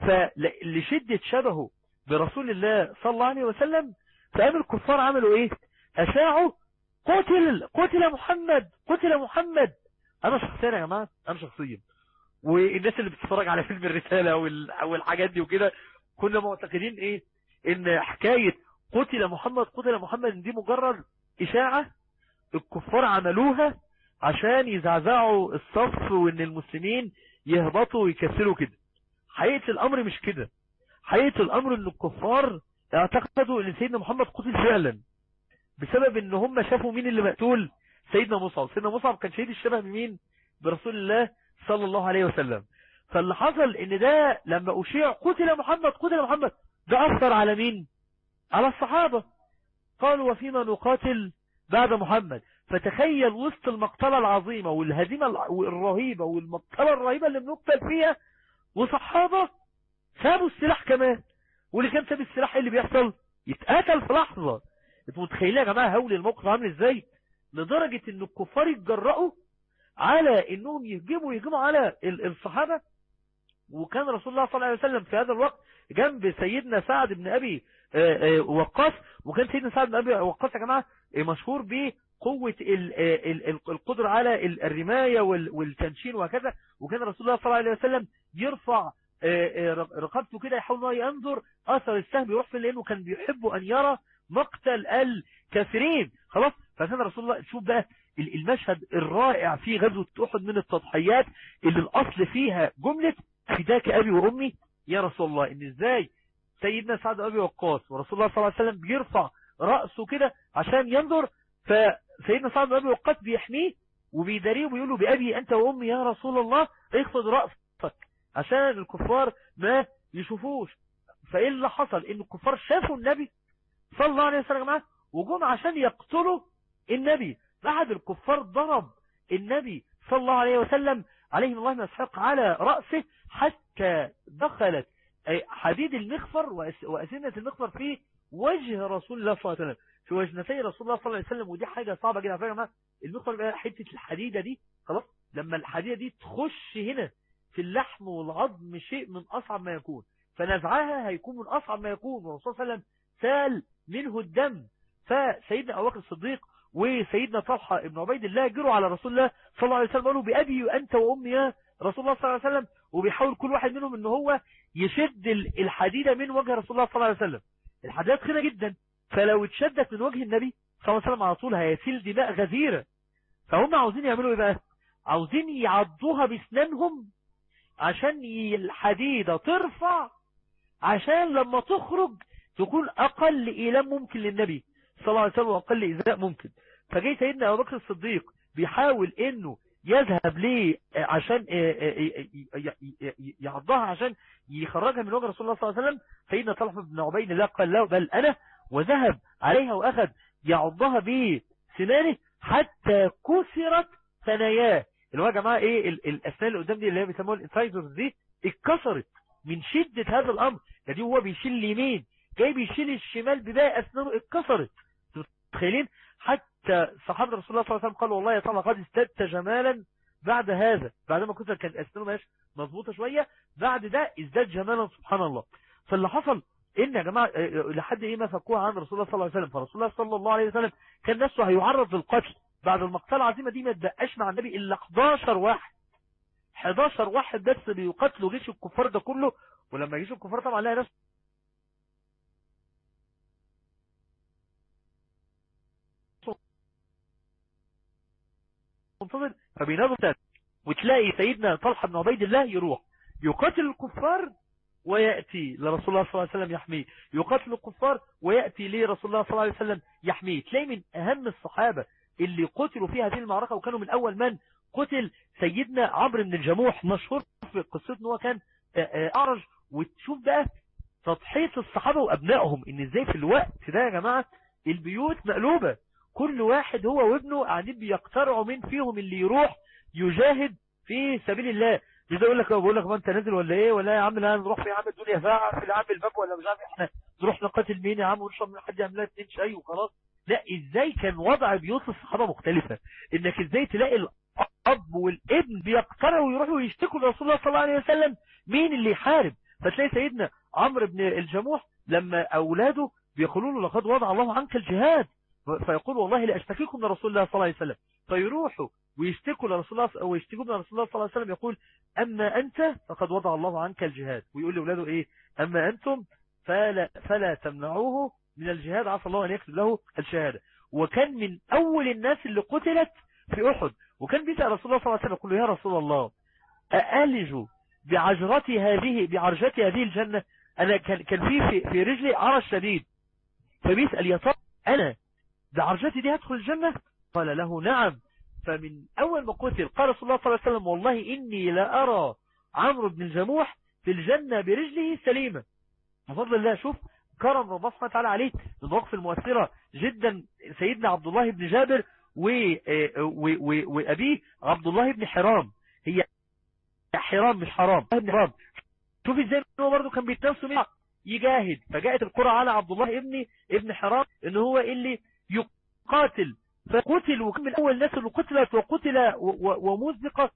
فلشدة شبهه برسول الله صلى الله عليه وسلم فقام الكفار عملوا إيه؟ أشاعوا قتل قتل محمد قتل محمد انا شخصيا يا جماعه انا شخصيا والناس اللي بتتفرج على فيلم الرساله او الحاجات دي وكده كنا معتقدين ايه ان حكايه قتل محمد قتل محمد دي مجرد اشاعه الكفار عملوها عشان يزعزعوا الصف وان المسلمين يهبطوا ويكسلوا كده حقيقه الامر مش كده حقيقه الامر ان الكفار اعتقدوا ان سيدنا محمد قتل فعلا بسبب ان هم شافوا مين اللي مقتول سيدنا مصعب سيدنا مصعب كان شهيد الشبه بمين برسول الله صلى الله عليه وسلم فاللي حصل ان ده لما اشيع قتل محمد قتل محمد ده اثر على مين على الصحابة قالوا وفيما نقاتل بعد محمد فتخيل وسط المقتلة العظيمة والهزيمة الرهيبة والمقتلة الرهيبة اللي بنقتل فيها وصحابة سابوا السلاح كمان واللي كان ساب السلاح اللي بيحصل يتقاتل في لحظة انتوا متخيلين يا جماعة هول الموقف عامل ازاي لدرجة ان الكفار يتجرأوا على انهم يهجموا يهجموا على الصحابة وكان رسول الله صلى الله عليه وسلم في هذا الوقت جنب سيدنا سعد بن ابي وقاص وكان سيدنا سعد بن ابي وقاص يا جماعة مشهور بقوة القدرة على الرماية والتنشين وهكذا وكان رسول الله صلى الله عليه وسلم يرفع آه، آه، رقبته كده يحاول ان هو ينظر اثر السهم يروح فين لانه كان بيحب ان يرى مقتل الكافرين خلاص فكان رسول الله شوف بقى ال- المشهد الرائع في غزوة احد من التضحيات اللي الاصل فيها جملة فداك ابي وامي يا رسول الله ان ازاي سيدنا سعد ابي وقاص ورسول الله صلى الله عليه وسلم بيرفع رأسه كده عشان ينظر فسيدنا سعد ابي وقاص بيحميه وبيداريه وبيقول له بأبي أنت وأمي يا رسول الله اخفض رأسك عشان الكفار ما يشوفوش فإيه اللي حصل إن الكفار شافوا النبي صلى الله عليه وسلم يا جماعة وجم عشان يقتلوا النبي بعد الكفار ضرب النبي صلى الله عليه وسلم عليه الله من يسحق على رأسه حتى دخلت أي حديد المخفر وأس- وأسنة المخفر في وجه رسول الله صلى الله عليه وسلم في وجنتي رسول الله صلى الله عليه وسلم ودي حاجة صعبة جدا يا جماعة المخفر بقى حتة الحديدة دي خلاص لما الحديدة دي تخش هنا في اللحم والعظم شيء من أصعب ما يكون فنزعها هيكون من أصعب ما يكون والرسول صلى الله عليه وسلم سال منه الدم فسيدنا أبو بكر الصديق وسيدنا طلحة ابن عبيد الله جروا على رسول الله صلى الله عليه وسلم قالوا بأبي أنت وأمي يا رسول الله صلى الله عليه وسلم وبيحاول كل واحد منهم ان هو يشد ال- الحديدة من وجه رسول الله صلى الله عليه وسلم الحديدة تخينة جدا فلو اتشدت من وجه النبي صلى الله عليه وسلم على طول هيسيل دماء غزيرة فهم عاوزين يعملوا ايه بقى عاوزين يعضوها باسنانهم عشان ي- الحديدة ترفع عشان لما تخرج تكون اقل ايلام ممكن للنبي صلى الله عليه وسلم واقل ايذاء ممكن فجاي سيدنا ابو بكر الصديق بيحاول انه يذهب ليه آه، عشان آه، آه، ي- ي- ي- يعضها عشان يخرجها من وجه رسول الله صلى الله عليه وسلم سيدنا طلحة بن عبيد الله قال له بل انا وذهب عليها واخذ يعضها بسنانه حتى كسرت ثناياه اللي هو يا جماعه ايه ال- الاسنان اللي قدام دي اللي هي بيسموها الانسايزرز دي اتكسرت من شدة هذا الامر يعني هو بيشيل اليمين جاي بيشيل الشمال بباقي اسنانه اتكسرت متخيلين حتى صحابة رسول الله صلى الله عليه وسلم قالوا والله يا طلع قد ازددت جمالا بعد هذا بعد ما كنت كان اسنانه ماشي مظبوطه شويه بعد ده ازداد جمالا سبحان الله فاللي حصل ان يا جماعه آه، آه، لحد ايه ما فكوها عن رسول الله صلى الله عليه وسلم فرسول الله صلى الله عليه وسلم كان نفسه هيعرض للقتل بعد المقتله العظيمه دي ما اتبقاش مع النبي الا 11 واحد 11 واحد بس بيقاتلوا جيش الكفار ده كله ولما جيش الكفار طبعا لقى نفسه منتظر فبينادوا تاني وتلاقي سيدنا طلحة بن عبيد الله يروح يقاتل الكفار ويأتي لرسول الله صلى الله عليه وسلم يحميه يقاتل الكفار ويأتي لرسول الله صلى الله عليه وسلم يحميه تلاقي من أهم الصحابة اللي قتلوا في هذه المعركة وكانوا من أول من قتل سيدنا عمرو بن الجموح مشهور في قصته ان هو كان آه، آه، أعرج وتشوف بقى تضحية الصحابة وأبنائهم إن إزاي في الوقت ده يا جماعة البيوت مقلوبة كل واحد هو وابنه قاعدين بيقترعوا من فيهم اللي يروح يجاهد في سبيل الله مش ده يقول لك بقول لك ما انت نازل ولا ايه ولا يا عم لا نروح في يا عم الدنيا ساعه في العام الباب ولا مش عارف احنا نروح نقاتل مين يا عم ونشرب من حد يعمل لنا اتنين شاي وخلاص لا ازاي كان وضع بيوت الصحابه مختلفه انك ازاي تلاقي الاب والابن بيقترعوا ويروحوا يشتكوا لرسول الله صلى الله عليه وسلم مين اللي يحارب فتلاقي سيدنا عمرو بن الجموح لما اولاده بيقولوا له لقد وضع الله عنك الجهاد فيقول والله لأشتكيكم من رسول الله صلى الله عليه وسلم فيروحوا ويشتكوا لرسول الله ويشتكوا من رسول الله صلى الله عليه وسلم يقول أما أنت فقد وضع الله عنك الجهاد ويقول لأولاده إيه أما أنتم فلا, فلا تمنعوه من الجهاد عسى الله أن يكتب له الشهادة وكان من أول الناس اللي قتلت في أحد وكان بيسأل رسول الله صلى الله عليه وسلم يقول له يا رسول الله أألج بعجرتي هذه بعرجتي هذه الجنة أنا كان كان في في, في رجلي عرش شديد فبيسأل يا ترى أنا بعرجتي دي هدخل الجنة قال له نعم فمن أول ما قتل قال رسول الله صلى الله عليه وسلم والله إني لا أرى عمرو بن الجموح في الجنة برجله سليمة بفضل الله شوف كرم ربنا سبحانه وتعالى عليه من المواقف المؤثرة جدا سيدنا عبد الله بن جابر و... و... و... وأبيه عبد الله بن حرام هي حرام مش حرام ابن حرام شوف ازاي هو برضه كان بيتنافسوا مع يجاهد فجاءت القرى على عبد الله ابن ابن حرام ان هو اللي يقاتل فقتل وكان من اول الناس اللي قتلت وقتل ومزق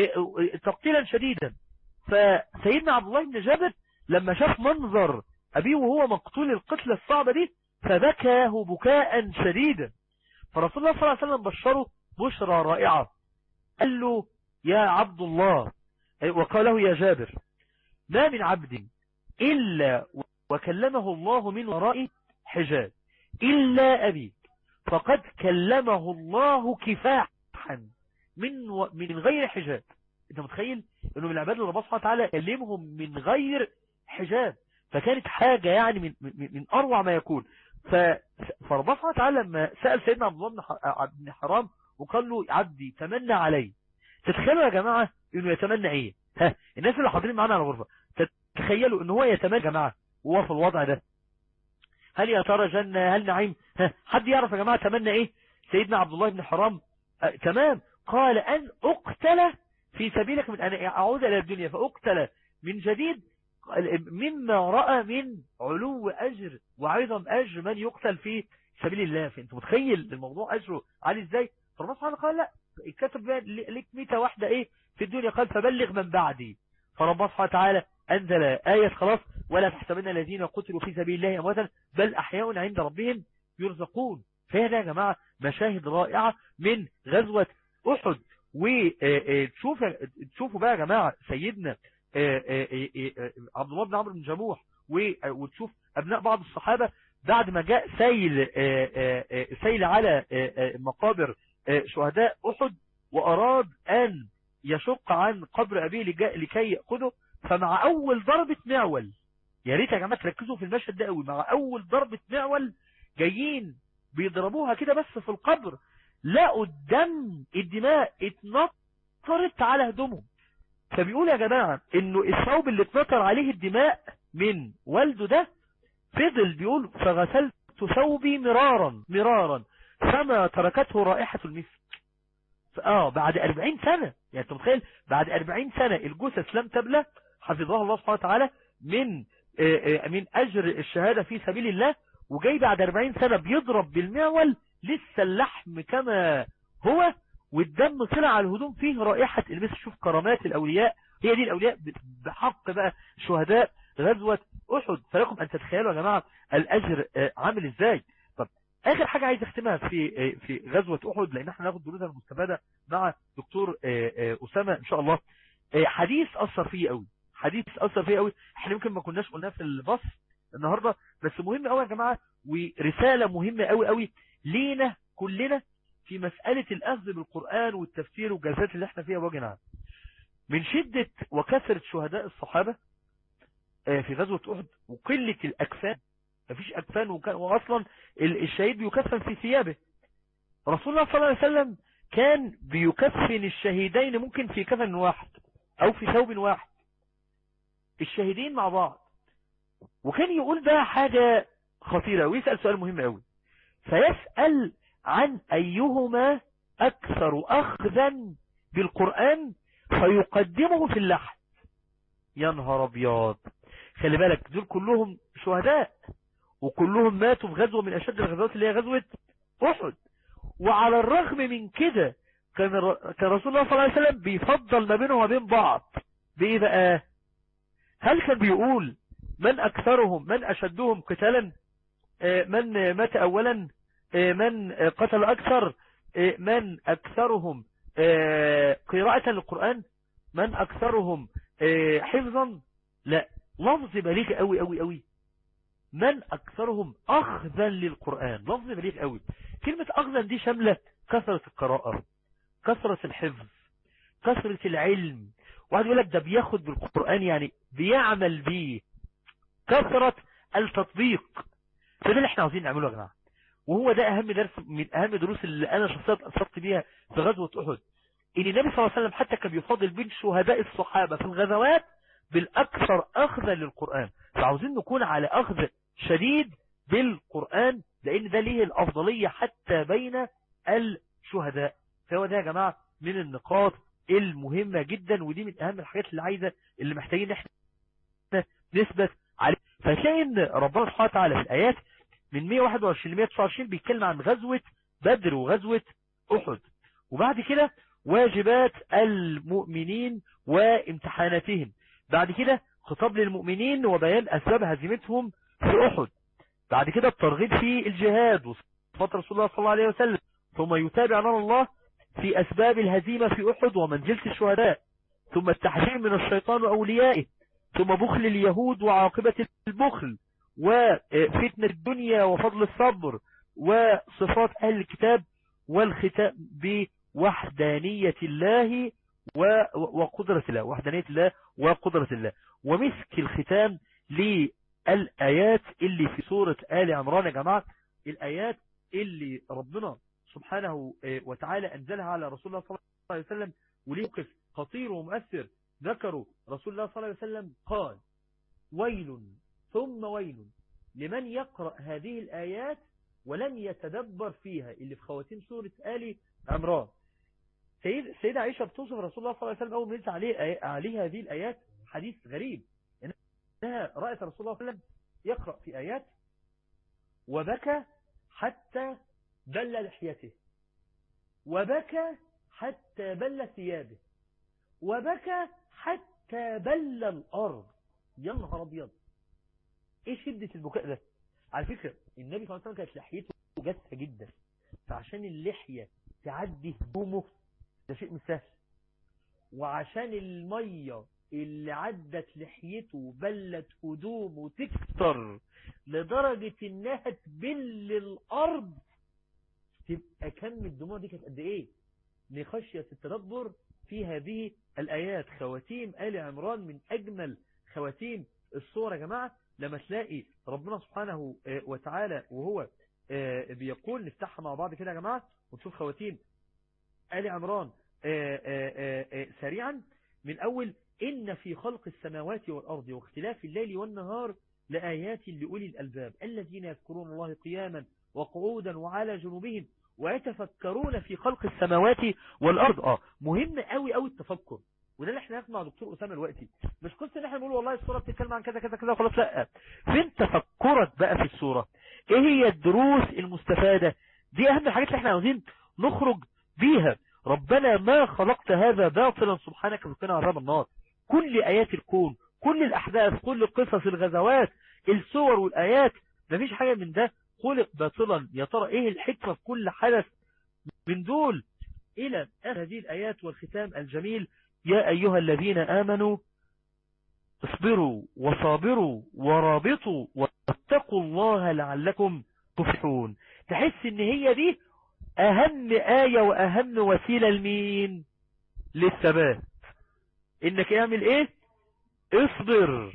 تقتيلا شديدا فسيدنا عبد الله بن جابر لما شاف منظر ابيه وهو مقتول القتلة الصعبة دي فبكاه بكاء شديدا فرسول الله صلى الله عليه وسلم بشره بشرى رائعة قال له يا عبد الله وقال له يا جابر ما من عبد إلا وكلمه الله من وراء حجاب إلا أبي فقد كلمه الله كفاحا من و... من غير حجاب انت متخيل انه من العباد اللي ربنا سبحانه وتعالى كلمهم من غير حجاب فكانت حاجة يعني من, من, من اروع ما يكون ف... فربنا سبحانه وتعالى لما سأل سيدنا عبد الله بن حرام وقال له عبدي تمنى علي تتخيلوا يا جماعة انه يتمنى ايه ها الناس اللي حاضرين معانا على الغرفة تتخيلوا ان هو يتمنى يا جماعة وهو في الوضع ده هل يا ترى جنة هل نعيم ها حد يعرف يا جماعة تمنى ايه سيدنا عبد الله بن حرام آه تمام قال ان اقتل في سبيلك من ان اعود الى الدنيا فاقتل من جديد مما رأى من علو اجر وعظم اجر من يقتل في سبيل الله فانت متخيل الموضوع اجره عالي ازاي فربنا سبحانه قال لا كتب لك ميتة واحدة ايه في الدنيا قال فبلغ من بعدي فربنا سبحانه وتعالى أنزل آية خلاص ولا تحسبن الذين قتلوا في سبيل الله أمواتا بل أحياء عند ربهم يرزقون فهذا يا جماعة مشاهد رائعة من غزوة أحد وتشوفوا بقى يا جماعة سيدنا عبد الله بن عمرو بن جموح وتشوف أبناء بعض الصحابة بعد ما جاء سيل سيل على مقابر شهداء أحد وأراد أن يشق عن قبر أبيه لكي يأخذه فمع أول ضربة معول يا ريت يا جماعة تركزوا في المشهد ده قوي مع أول ضربة معول جايين بيضربوها كده بس في القبر لقوا الدم الدماء اتنطرت على هدومهم فبيقول يا جماعة انه الثوب اللي اتنطر عليه الدماء من والده ده فضل بيقول فغسلت ثوبي مرارا مرارا فما تركته رائحة المسك اه بعد 40 سنة يعني انت متخيل بعد 40 سنة الجثث لم تبلى حفظها الله سبحانه وتعالى من آآ آآ من اجر الشهادة في سبيل الله وجاي بعد 40 سنة بيضرب بالمعول لسه اللحم كما هو والدم طلع على الهدوم فيه رائحة المسك شوف كرامات الاولياء هي دي الاولياء بحق بقى شهداء غزوة احد فلكم ان تتخيلوا يا جماعة الاجر عامل ازاي طب اخر حاجة عايز اختمها في في غزوة احد لان احنا ناخد دروسها المستفادة مع دكتور اسامة ان شاء الله حديث اثر فيه قوي حديث اثر فيه قوي احنا يمكن ما كناش قلناه في البص النهاردة بس مهم قوي يا جماعة ورسالة مهمة قوي قوي لينا كلنا في مسألة الاخذ بالقرآن والتفسير والجلسات اللي احنا فيها وجه عام من شدة وكثرة شهداء الصحابة في غزوة احد وقلة الاكفان مفيش اكفان وكان واصلا الشهيد بيكفن في ثيابه رسول الله صلى الله عليه وسلم كان بيكفن الشهيدين ممكن في كفن واحد او في ثوب واحد الشهيدين مع بعض وكان يقول بقى حاجة خطيرة ويسأل سؤال مهم قوي فيسأل عن ايهما اكثر اخذا بالقرآن فيقدمه في اللحد يا نهار ابيض خلي بالك دول كلهم شهداء وكلهم ماتوا في غزوة من أشد الغزوات اللي هي غزوة أحد وعلى الرغم من كده كان كان رسول الله صلى الله عليه وسلم بيفضل ما بينهم وبين بعض بإيه بقى هل كان بيقول من أكثرهم من أشدهم قتالا من مات أولا من قتل أكثر من أكثرهم قراءة للقرآن من أكثرهم حفظا لا لفظ بليغ قوي قوي قوي من أكثرهم أخذا للقرآن لفظ بليغ قوي كلمة أخذا دي شاملة كثرة القراءة كثرة الحفظ كثرة العلم واحد يقول لك ده بياخد بالقرآن يعني بيعمل بيه كثرة التطبيق فده اللي احنا عاوزين نعمله يا جماعة وهو ده أهم درس من أهم دروس اللي أنا شخصيا أثرت بيها في غزوة أحد إن النبي صلى الله عليه وسلم حتى كان بيفضل بين شهداء الصحابة في الغزوات بالأكثر أخذا للقرآن فعاوزين نكون على أخذ شديد بالقرآن لأن ده ليه الأفضلية حتى بين الشهداء فهو ده يا جماعة من النقاط المهمة جدا ودي من أهم الحاجات اللي عايزة اللي محتاجين احنا نثبت عليه فتلاقي ان ربنا سبحانه وتعالى في الآيات من 121 ل 129 بيتكلم عن غزوة بدر وغزوة أحد وبعد كده واجبات المؤمنين وامتحاناتهم بعد كده خطاب للمؤمنين وبيان أسباب هزيمتهم في أحد بعد كده الترغيب في الجهاد وصفات رسول الله صلى الله عليه وسلم ثم يتابع لنا الله في أسباب الهزيمة في أحد ومنزلة الشهداء ثم التحذير من الشيطان وأوليائه ثم بخل اليهود وعاقبة البخل وفتنة الدنيا وفضل الصبر وصفات أهل الكتاب والختام بوحدانية الله وقدرة الله وحدانية الله وقدرة الله ومسك الختام للآيات اللي في سورة آل عمران يا جماعة الآيات اللي ربنا سبحانه وتعالى أنزلها على رسول الله صلى الله عليه وسلم وليوقف خطير ومؤثر ذكروا رسول الله صلى الله عليه وسلم قال ويل ثم ويل لمن يقرأ هذه الآيات ولم يتدبر فيها اللي في خواتيم سورة آل عمران سيد سيدة عائشة بتوصف رسول الله صلى الله عليه وسلم أول ما نزل عليه, عليه هذه الآيات حديث غريب إنها رأت رسول الله صلى الله عليه وسلم يقرأ في آيات وبكى حتى بل لحيته وبكى حتى بل ثيابه وبكى حتى بل الأرض يا نهار أبيض إيه شدة البكاء ده على فكرة النبي صلى الله عليه وسلم كانت لحيته جافة جدا فعشان اللحية تعدي هدومه ده شيء مش سهل وعشان المية اللي عدت لحيته بلت هدومه تكتر لدرجة انها تبل الارض تبقى كم الدموع دي كانت قد ايه لخشية التدبر في هذه الايات خواتيم آل عمران من اجمل خواتيم الصورة يا جماعة لما تلاقي ربنا سبحانه وتعالى وهو بيقول نفتحها مع بعض كده يا جماعة ونشوف خواتيم آل عمران سريعا من أول إن في خلق السماوات والأرض واختلاف الليل والنهار لآيات لأولي الألباب الذين يذكرون الله قياما وقعودا وعلى جنوبهم ويتفكرون في خلق السماوات والأرض آه مهم قوي قوي التفكر وده اللي احنا نسمع دكتور أسامة دلوقتي مش قصة ان احنا نقول والله الصورة بتتكلم عن كذا كذا كذا وخلاص لا فين تفكرك بقى في الصورة ايه هي الدروس المستفادة دي اهم الحاجات اللي احنا عاوزين نخرج بيها ربنا ما خلقت هذا باطلا سبحانك فقنا عذاب النار كل آيات الكون كل الأحداث كل القصص الغزوات الصور والآيات مفيش حاجة من ده خلق باطلا يا ترى ايه الحكمة في كل حدث من دول إلى هذه الآيات والختام الجميل يا أيها الذين آمنوا اصبروا وصابروا ورابطوا واتقوا الله لعلكم تفلحون تحس ان هي دي اهم آية واهم وسيلة لمين للثبات انك اعمل ايه اصبر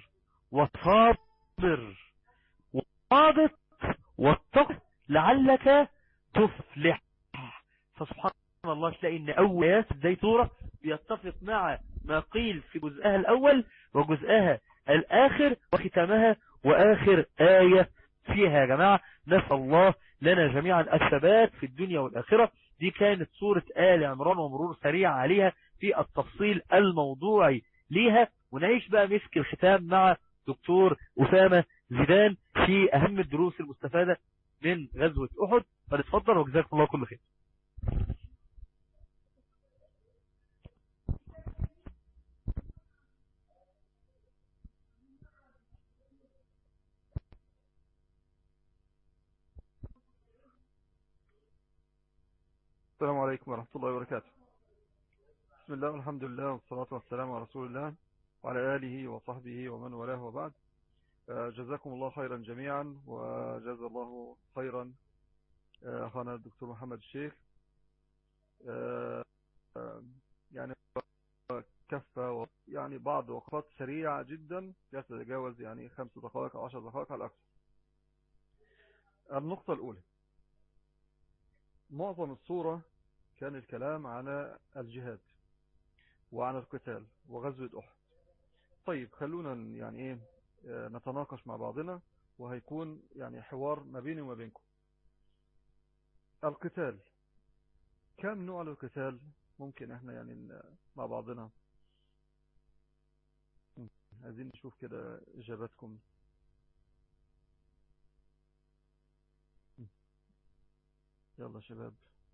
وصابر ورابط واتق لعلك تفلح فسبحان الله تلاقي ان اول ايات زي سورة بيتفق مع ما قيل في جزءها الاول وجزءها الاخر وختامها واخر آية فيها يا جماعة نسأل الله لنا جميعا الثبات في الدنيا والآخرة دي كانت سورة آل عمران ومرور سريع عليها في التفصيل الموضوعي ليها ونعيش بقى مسك الختام مع دكتور أسامة زيدان في أهم الدروس المستفادة من غزوة أحد فلتفضل وجزاكم الله كل خير السلام عليكم ورحمة الله وبركاته بسم الله والحمد لله والصلاة والسلام على رسول الله وعلى آله وصحبه ومن والاه وبعد جزاكم الله خيرا جميعا وجزا الله خيرا أخانا الدكتور محمد الشيخ يعني كفة يعني بعض وقفات سريعة جدا لا تتجاوز يعني خمس دقائق أو عشر دقائق على الأكثر النقطة الأولى معظم الصورة كان الكلام على الجهاد وعن القتال وغزوة أحد طيب خلونا يعني ايه نتناقش مع بعضنا وهيكون يعني حوار ما بيني وما بينكم القتال كم نوع القتال ممكن احنا يعني مع بعضنا عايزين نشوف كده اجاباتكم يلا شباب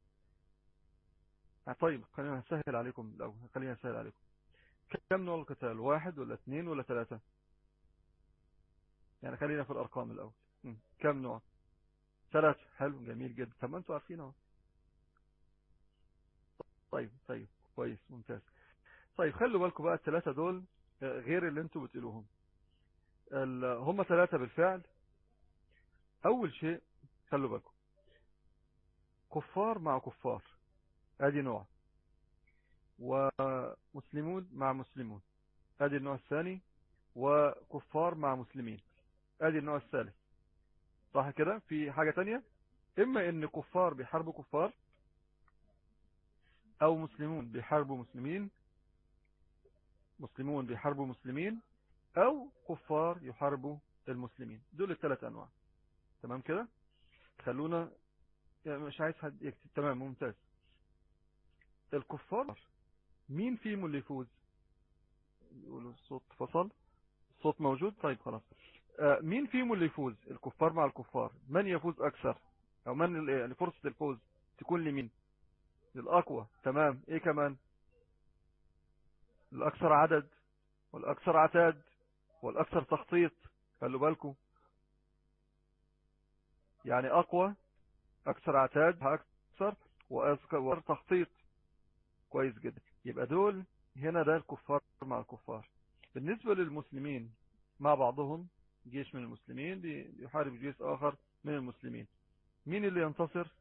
طيب خلينا نسهل عليكم لو خلينا نسهل عليكم كم نوع القتال واحد ولا اثنين ولا ثلاثة يعني خلينا في الارقام الاول كم نوع ثلاثة حلو جميل جدا طب ما انتوا عارفين اهو طيب طيب كويس ممتاز طيب خلوا بالكم بقى الثلاثة دول غير اللي انتوا بتقولوهم هم ثلاثة بالفعل اول شيء خلوا بالكم كفار مع كفار ادي نوع ومسلمون مع مسلمون ادي النوع الثاني وكفار مع مسلمين ادي النوع الثالث صح كده في حاجة تانية اما ان كفار بيحاربوا كفار او مسلمون بيحاربوا مسلمين مسلمون بيحاربوا مسلمين او كفار يحاربوا المسلمين دول الثلاث انواع تمام كده خلونا يعني مش عايز حد يكتب تمام ممتاز الكفار مين فيهم اللي يفوز يقولوا الصوت فصل الصوت موجود طيب خلاص آه مين فيهم اللي يفوز الكفار مع الكفار من يفوز اكثر او من يعني فرصة الفوز تكون لمين للاقوى تمام ايه كمان الاكثر عدد والاكثر عتاد والاكثر تخطيط خلوا بالكم يعني اقوى اكثر عتاد اكثر واكثر تخطيط كويس جدا يبقى دول هنا ده الكفار مع الكفار بالنسبة للمسلمين مع بعضهم جيش من المسلمين بيحارب جيش آخر من المسلمين مين اللي ينتصر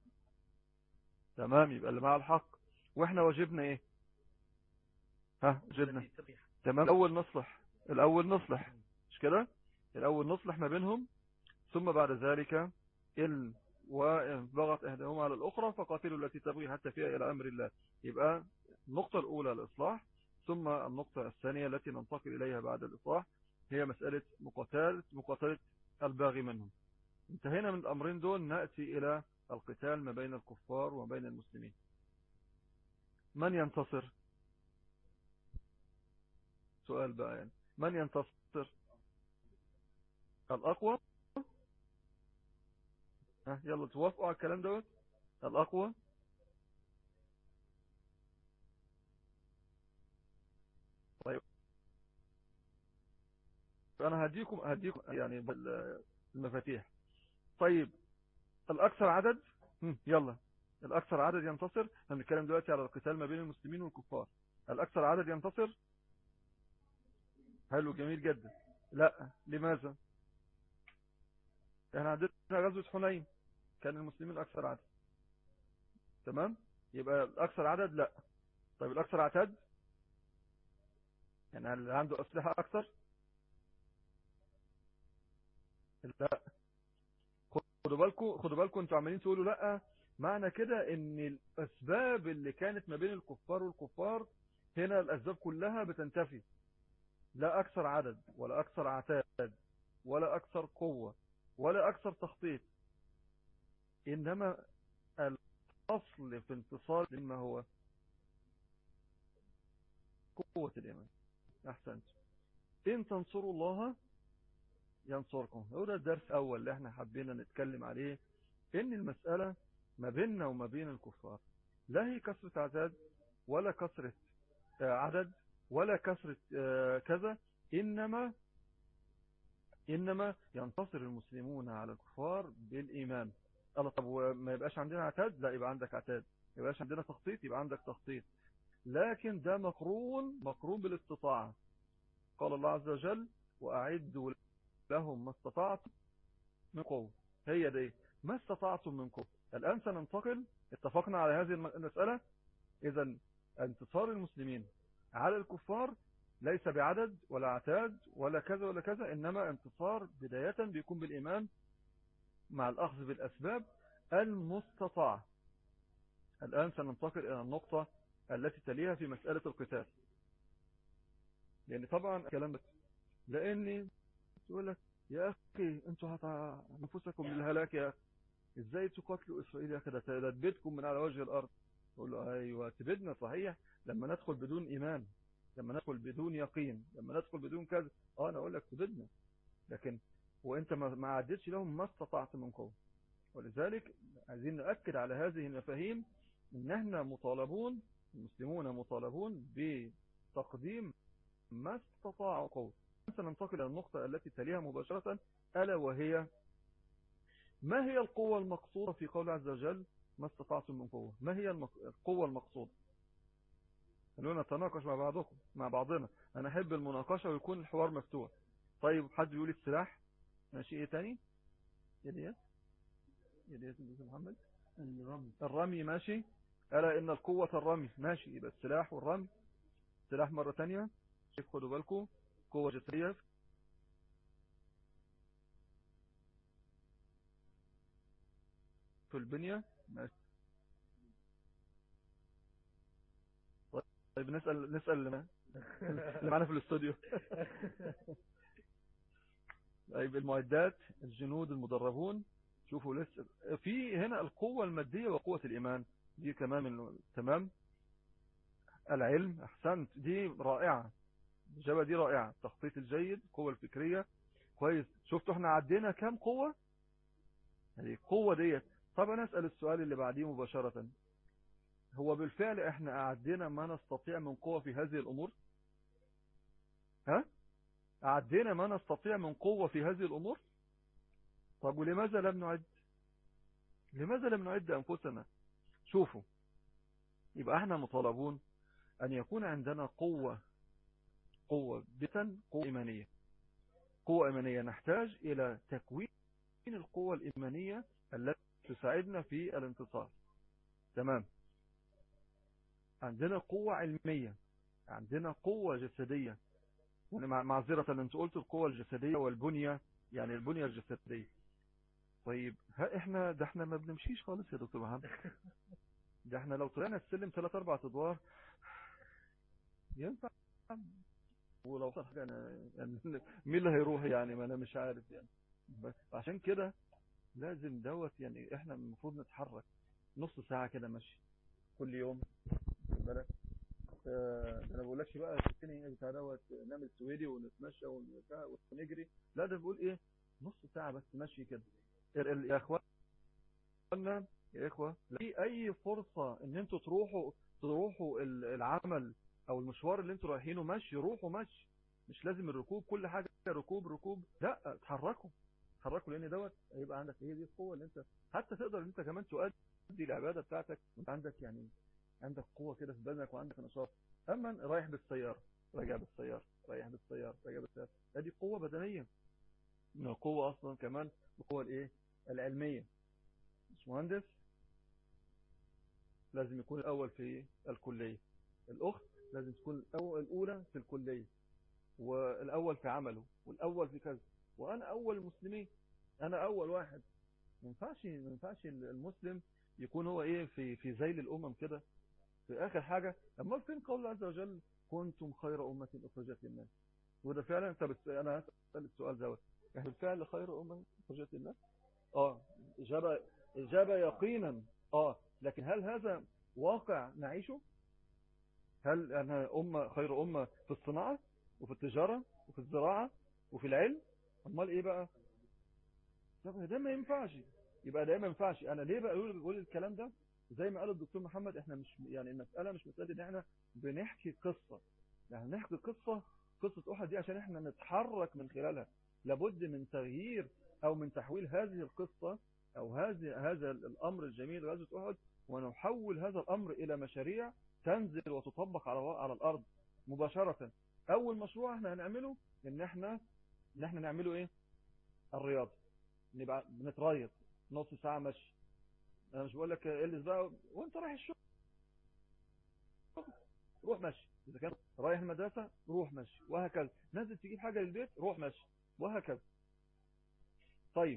تمام يبقى اللي مع الحق واحنا واجبنا ايه ها واجبنا تمام الاول نصلح الاول نصلح مش كده الاول نصلح ما بينهم ثم بعد ذلك ال وبغت اهداهما على الاخرى فقاتلوا التي تبغي حتى فيها الى امر الله يبقى النقطة الاولى الاصلاح ثم النقطة الثانية التي ننتقل اليها بعد الاصلاح هي مسألة مقاتلة مقاتلة الباغي منهم انتهينا من الامرين دول نأتي الى القتال ما بين الكفار وما بين المسلمين من ينتصر سؤال بقى يعني من ينتصر الأقوى ها يلا توافقوا على الكلام دوت الأقوى طيب أنا هديكم هديكم يعني المفاتيح طيب الأكثر عدد يلا الأكثر عدد ينتصر احنا بنتكلم دلوقتي على القتال ما بين المسلمين والكفار الأكثر عدد ينتصر حلو جميل جدا لا لماذا احنا عندنا غزوة حنين كان المسلمين أكثر عدد تمام يبقى الأكثر عدد لا طيب الأكثر عتاد يعني اللي عنده أسلحة أكثر لا خدوا بالكم خدوا بالكم انتوا عمالين تقولوا لا معنى كده ان الاسباب اللي كانت ما بين الكفار والكفار هنا الاسباب كلها بتنتفي لا اكثر عدد ولا اكثر عتاد ولا اكثر قوة ولا اكثر تخطيط انما الاصل في انتصار مما هو قوة الايمان احسنت ان تنصروا الله ينصركم هو ده الدرس الاول اللي احنا حبينا نتكلم عليه ان المسألة ما بيننا وما بين الكفار لا هي كثرة عدد ولا كثرة عدد ولا كثرة كذا إنما إنما ينتصر المسلمون على الكفار بالإيمان الله طب وما يبقاش عندنا عتاد لا يبقى عندك عتاد ما يبقاش عندنا تخطيط يبقى عندك تخطيط لكن ده مقرون مقرون بالاستطاعة قال الله عز وجل وأعدوا لهم ما استطعتم من قوة هي دي ما استطعتم من قوة الآن سننتقل اتفقنا على هذه المسألة إذا انتصار المسلمين على الكفار ليس بعدد ولا عتاد ولا كذا ولا كذا إنما انتصار بداية بيكون بالإيمان مع الأخذ بالأسباب المستطاع الآن سننتقل إلى النقطة التي تليها في مسألة القتال يعني طبعا كلام بس لأني تقول لك يا أخي أنتوا هتع... نفسكم للهلاك يا أخي إزاي تقاتلوا إسرائيل يا أخي ده تبدكم من على وجه الأرض أقول له أيوة تبدنا صحيح لما ندخل بدون إيمان لما ندخل بدون يقين لما ندخل بدون كذا اه انا اقول لك تبدنا لكن وانت ما عدتش لهم ما استطعت من قوه ولذلك عايزين نأكد على هذه المفاهيم ان احنا مطالبون المسلمون مطالبون بتقديم ما استطاعوا قوه سننتقل الى النقطة التي تليها مباشرة ألا وهي ما هي القوة المقصودة في قول عز وجل ما استطعتم من قوة ما هي القوة المقصودة خلونا نتناقش مع بعضكم مع بعضنا انا احب المناقشه ويكون الحوار مفتوح طيب حد بيقول السلاح ماشي ايه تاني ايه ديت ايه ديت يا محمد الرمي الرمي ماشي ألا إن القوة الرمي ماشي يبقى السلاح والرمي سلاح مرة تانية كيف خدوا بالكم قوة جسدية في البنية ماشي طيب نسأل نسأل اللي اللي معانا في الاستوديو طيب المعدات الجنود المدربون شوفوا لسه في هنا القوة المادية وقوة الإيمان دي كمان من تمام العلم أحسنت دي رائعة الإجابة دي رائعة التخطيط الجيد القوة الفكرية كويس شفتوا احنا عدينا كام قوة هذه القوة ديت طب أنا أسأل السؤال اللي بعديه مباشرة هو بالفعل احنا أعدينا ما نستطيع من قوة في هذه الأمور ها أعدينا ما نستطيع من قوة في هذه الأمور طب ولماذا لم نعد لماذا لم نعد أنفسنا شوفوا يبقى احنا مطالبون أن يكون عندنا قوة قوة بتا قوة إيمانية قوة إيمانية نحتاج إلى تكوين القوة الإيمانية التي تساعدنا في الانتصار تمام عندنا قوة علمية عندنا قوة جسدية يعني معذرة انت قلت القوة الجسدية والبنية يعني البنية الجسدية طيب ها احنا ده احنا ما بنمشيش خالص يا دكتور محمد ده احنا لو طلعنا السلم ثلاث اربع ادوار ينفع ولو صح حاجه انا يعني مين اللي هيروح يعني ما انا مش عارف يعني بس عشان كده لازم دوت يعني احنا المفروض نتحرك نص ساعة كده مشي كل يوم بالك آه انا بقولكش بقى تبتني بتاع دوت نعمل سويدي ونتمشى ونجري لا ده بقول ايه نص ساعة بس مشي كده يا اخوانا يا اخوة في اي فرصة ان انتوا تروحوا تروحوا العمل او المشوار اللي انتوا رايحينه مشي روحوا مشي مش لازم الركوب كل حاجة ركوب ركوب لا اتحركوا اتحركوا لان دوت هيبقى عندك هي دي القوة اللي انت حتى تقدر ان انت كمان تؤدي العبادة بتاعتك وانت عندك يعني عندك قوة كده في بدنك وعندك نشاط اما رايح بالسيارة راجع بالسيارة رايح بالسيارة راجع بالسيارة هذه قوة بدنية قوة اصلا كمان القوة الايه العلمية مش مهندس لازم يكون الاول في الكلية الاخت لازم تكون الاولى في الكلية والاول في عمله والاول في كذا وانا اول المسلمين انا اول واحد ما ينفعش ما ينفعش المسلم يكون هو ايه في في ذيل الامم كده في اخر حاجة امال فين قول الله عز وجل كنتم خير امة اخرجت للناس وده فعلا انت بس انا هسال السؤال دوت احنا بالفعل خير امة اخرجت للناس اه اجابه اجابه يقينا اه لكن هل هذا واقع نعيشه هل انا امه خير امه في الصناعه وفي التجاره وفي الزراعه وفي العلم امال ايه بقى طب ده ما ينفعش يبقى ده ما ينفعش انا ليه بقى بقول الكلام ده زي ما قال الدكتور محمد احنا مش يعني المساله مش مساله ان احنا بنحكي قصه يعني نحكي قصه قصه احد دي عشان احنا نتحرك من خلالها لابد من تغيير او من تحويل هذه القصه او هذه هذا الامر الجميل غزوه احد ونحول هذا الامر الى مشاريع تنزل وتطبق على على الارض مباشره اول مشروع احنا هنعمله ان احنا ان احنا نعمله ايه الرياضه نبقى بنتريض نص ساعه مشي انا مش بقول لك البس بقى وانت رايح الشغل روح مشي اذا كان رايح المدرسه روح مشي وهكذا نازل تجيب حاجه للبيت روح مشي وهكذا طيب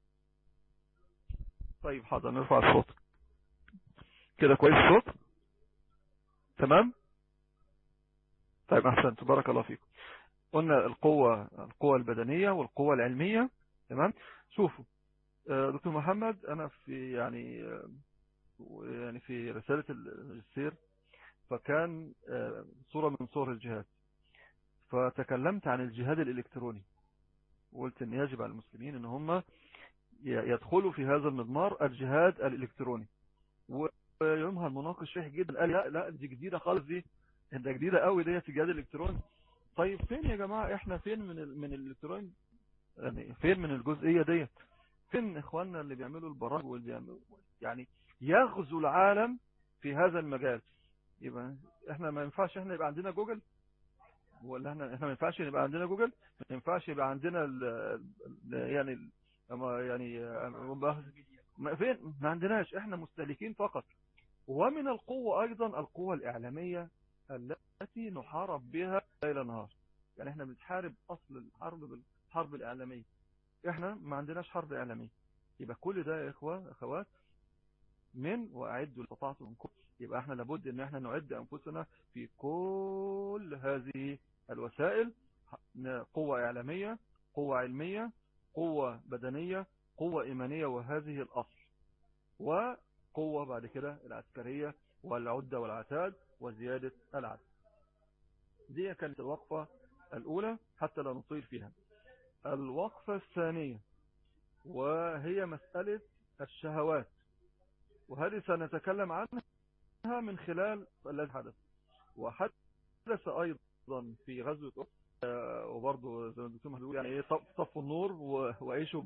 طيب حاضر نرفع الصوت كده كويس الصوت تمام طيب احسنت بارك الله فيكم قلنا القوة القوة البدنية والقوة العلمية تمام شوفوا دكتور محمد انا في يعني يعني في رسالة الماجستير فكان صورة من صور الجهاد فتكلمت عن الجهاد الالكتروني وقلت ان يجب على المسلمين ان هم يدخلوا في هذا المضمار الجهاد الالكتروني ويومها المناقش شيح جدا قال لا لا دي جديدة خالص دي ده جديدة قوي ديت الجهاد الالكتروني طيب فين يا جماعة احنا فين من ال من الالكتروني يعني فين من الجزئية ديت فين اخواننا اللي بيعملوا البرامج واللي بيعملوا يعني يغزو العالم في هذا المجال يبقى احنا ما ينفعش احنا يبقى عندنا جوجل ولا احنا احنا ما ينفعش يبقى عندنا جوجل ما ينفعش يبقى عندنا ال ال يعني ال أما يعني ما فين ما عندناش احنا مستهلكين فقط ومن القوة ايضا القوة الاعلامية التي نحارب بها ليل نهار يعني احنا بنحارب اصل الحرب بالحرب الاعلامية احنا ما عندناش حرب اعلامية يبقى كل ده يا اخوة اخوات من واعدوا استطعتم منكم يبقى احنا لابد ان احنا نعد انفسنا في كل هذه الوسائل قوة اعلامية قوة علمية قوة بدنية قوة ايمانية وهذه الاصل وقوة بعد كده العسكرية والعدة والعتاد وزيادة العدد دي كانت الوقفة الاولى حتى لا نطيل فيها الوقفة الثانية وهي مسألة الشهوات وهذه سنتكلم عنها من خلال الذي حدث وحدث أيضا في غزوة وبرضه زي ما الدكتور محمود يعني ايه طفوا النور وعيشوا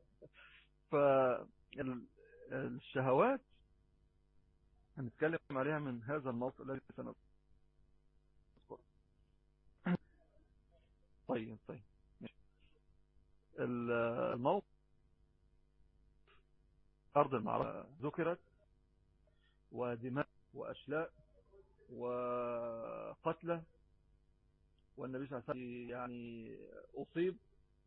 فالشهوات هنتكلم عليها من هذا الموقف الذي سنذكره طيب طيب الموقف أرض المعركة ذكرت ودماء وأشلاء وقتلة والنبي صلى الله عليه وسلم يعني أصيب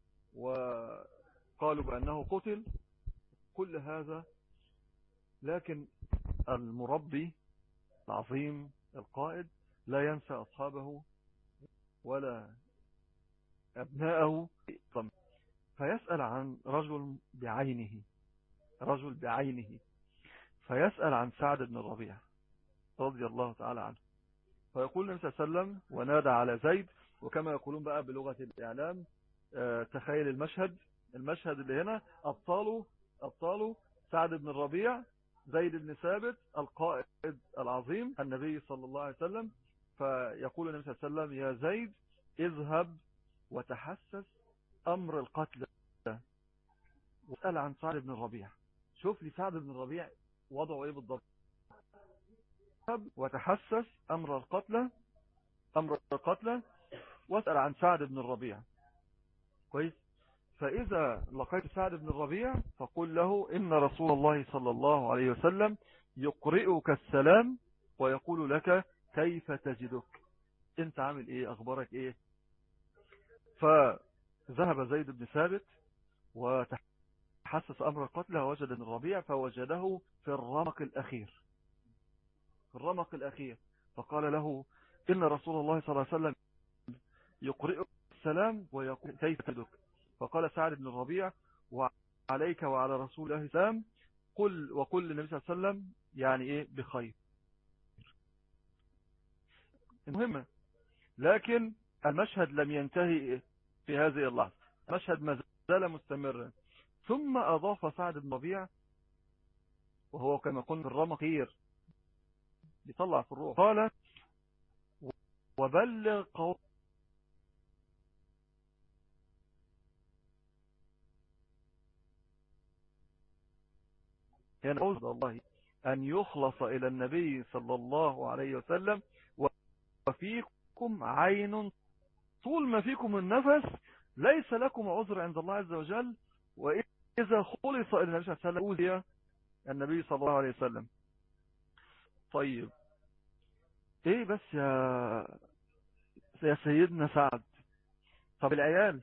وقالوا بأنه قتل كل هذا لكن المربي العظيم القائد لا ينسى أصحابه ولا أبناءه فيسأل عن رجل بعينه رجل بعينه فيسأل عن سعد بن الربيع رضي الله تعالى عنه فيقول النبي صلى الله عليه وسلم ونادى على زيد وكما يقولون بقى بلغة الإعلام تخيل المشهد المشهد اللي هنا أبطاله أبطاله سعد بن الربيع زيد بن ثابت القائد العظيم النبي صلى الله عليه وسلم فيقول النبي صلى الله عليه وسلم يا زيد اذهب وتحسس أمر القتل واسأل عن سعد بن الربيع شوف لي سعد بن الربيع وضعه ايه بالضبط وتحسس أمر القتلى أمر القتلى واسأل عن سعد بن الربيع كويس فإذا لقيت سعد بن الربيع فقل له إن رسول الله صلى الله عليه وسلم يقرئك السلام ويقول لك كيف تجدك انت عامل ايه اخبارك ايه فذهب زيد بن ثابت وتحسس امر القتلى ووجد ابن الربيع فوجده في الرمق الاخير في الرمق الاخير فقال له ان رسول الله صلى الله عليه وسلم يقرئك السلام ويقول كيف تجدك فقال سعد بن الربيع وعليك وعلى رسول الله السلام قل وقل للنبي صلى الله عليه وسلم يعني ايه بخير المهمة لكن المشهد لم ينتهي في هذه اللحظة المشهد ما زال مستمرا ثم أضاف سعد بن ربيع وهو كما قلنا في الرمقير يطلع في الروح قال وبلغ قوم كان أوزد الله أن يخلص إلى النبي صلى الله عليه وسلم وفيكم عين طول ما فيكم النفس ليس لكم عذر عند الله عز وجل وإذا خلص إلى النبي صلى الله عليه وسلم أوذي النبي صلى الله عليه وسلم طيب ايه بس يا يا سيدنا سعد طب العيال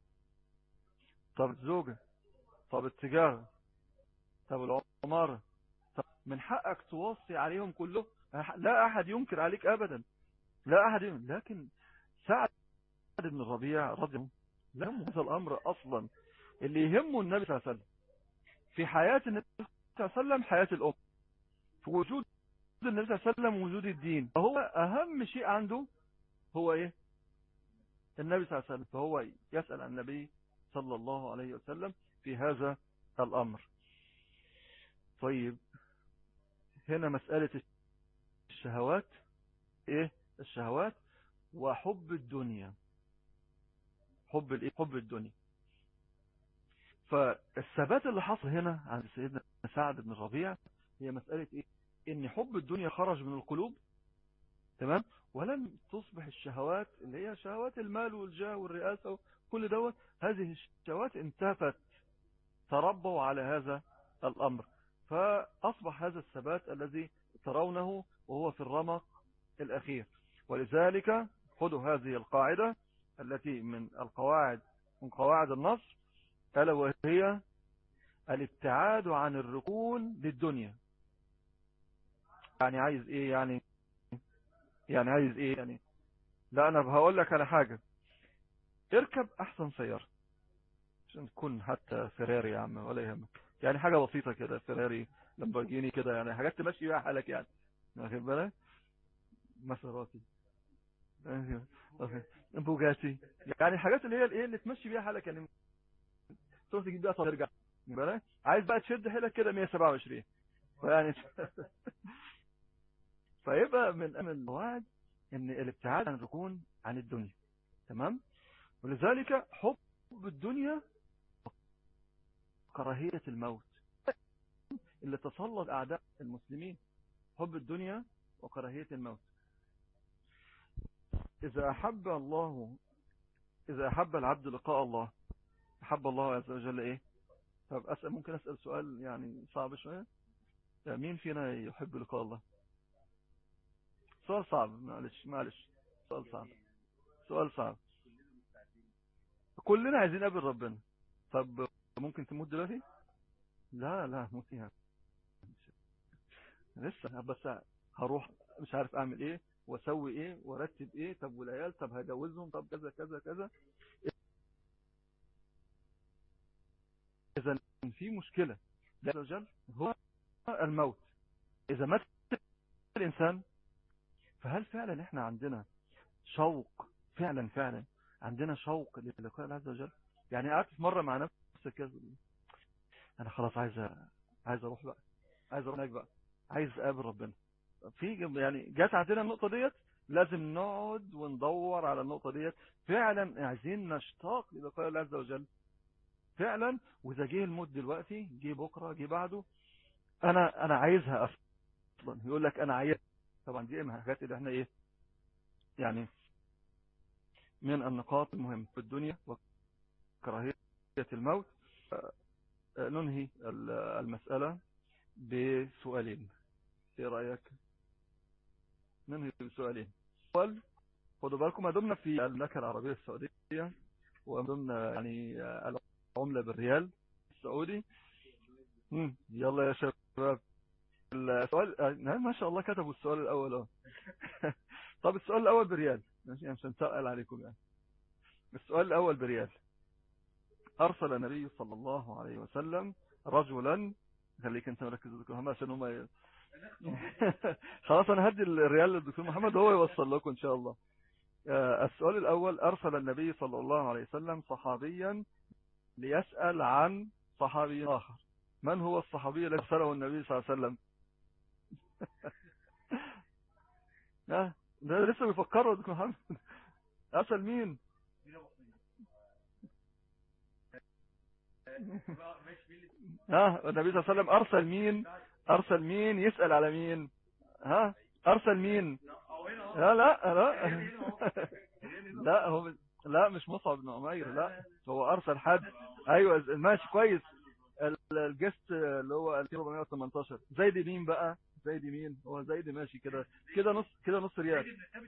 طب الزوجة طب التجارة طب العمارة طب من حقك توصي عليهم كله لا أحد ينكر عليك أبدا لا أحد ينكر لكن سعد بن الربيع رضي الله لا يهمه هذا الأمر أصلا اللي يهمه النبي صلى الله عليه وسلم في حياة النبي صلى الله عليه وسلم حياة الأم في وجود النبي صلى الله عليه وسلم وجود الدين فهو أهم شيء عنده هو إيه النبي صلى الله عليه وسلم فهو يسأل عن النبي صلى الله عليه وسلم في هذا الأمر طيب هنا مسألة الشهوات ايه الشهوات وحب الدنيا حب الايه حب الدنيا فالثبات اللي حصل هنا عند سيدنا سعد بن الربيع هي مسألة ايه ان حب الدنيا خرج من القلوب تمام ولم تصبح الشهوات اللي هي شهوات المال والجاه والرئاسة وكل دوت هذه الشهوات انتفت تربوا على هذا الأمر فأصبح هذا الثبات الذي ترونه وهو في الرمق الأخير ولذلك خذوا هذه القاعدة التي من القواعد من قواعد النصر ألا وهي الابتعاد عن الركون للدنيا يعني عايز ايه يعني يعني عايز ايه يعني لا انا هقول لك على حاجة اركب احسن سيارة عشان تكون حتى فيراري يا عم ولا يهمك يعني حاجة بسيطة كده فيراري لامبورجيني كده يعني حاجات تمشي بيها حالك يعني واخد بالك مساراتي بوجاتي يعني الحاجات اللي هي الايه اللي تمشي بيها حالك يعني تروح تجيب بيها ترجع بالك عايز بقى تشد حيلك كده 127 فيعني فيبقى من امن القواعد ان الابتعاد عن الركون عن الدنيا تمام ولذلك حب الدنيا كراهية الموت اللي تسلط اعداء المسلمين حب الدنيا وكراهية الموت إذا أحب الله إذا أحب العبد لقاء الله أحب الله عز وجل إيه طب أسأل ممكن أسأل سؤال يعني صعب شوية مين فينا يحب لقاء الله سؤال صعب معلش معلش سؤال صعب سؤال صعب كلنا عايزين نقابل ربنا طب ممكن تموت دلوقتي لا لا موت ايه لسه بس هروح مش عارف اعمل ايه واسوي ايه وارتب ايه طب والعيال طب هجوزهم طب كذا كذا كذا اذا في مشكلة عز وجل هو الموت اذا مات الانسان فهل فعلا احنا عندنا شوق فعلا فعلا عندنا شوق للقاء الله عز وجل يعني قعدت في مرة مع نفسي كده انا خلاص عايز عايز اروح بقى عايز اروح هناك بقى عايز اقابل ربنا في يعني جات عندنا النقطة ديت لازم نقعد وندور على النقطة ديت فعلا عايزين نشتاق للقاء الله عز وجل فعلا واذا جه الموت دلوقتي جه بكرة جه بعده انا انا عايزها اصلا يقول لك انا عايز طبعا دي من الحاجات اللي احنا ايه يعني من النقاط المهمة في الدنيا وكراهية الموت ننهي المسألة بسؤالين ايه رأيك ننهي بسؤالين سؤال خدوا بالكم ما دمنا في المملكة العربية السعودية وضمن يعني العملة بالريال السعودي يلا يا شباب السؤال ما شاء الله كتبوا السؤال الاول اهو طب السؤال الاول بريال ماشي عشان نسأل عليكم يعني السؤال الاول بريال ارسل النبي صلى الله عليه وسلم رجلا خليك انت مركز دكتور محمد عشان هم ي... خلاص انا هدي الريال للدكتور محمد هو يوصل لكم ان شاء الله السؤال الاول ارسل النبي صلى الله عليه وسلم صحابيا ليسأل عن صحابي اخر من هو الصحابي الذي ارسله النبي صلى الله عليه وسلم ده لسه بيفكروا دكتور محمد ارسل مين ها النبي صلى الله عليه وسلم ارسل مين ارسل مين يسأل على مين ها ارسل مين لا لا لا لا هو لا مش مصعب بن عمير لا هو ارسل حد ايوه ماشي كويس الجست اللي هو 1418 زيد مين بقى زيد مين هو زيد ماشي كده كده نص كده نص ريال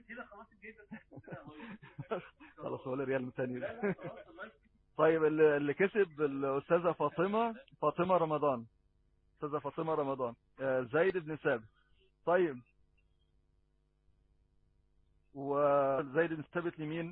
خلاص هو ريال ثاني طيب اللي, اللي كسب الاستاذه فاطمه فاطمه رمضان استاذه فاطمه رمضان زيد بن ثابت طيب وزيد بن ثابت لمين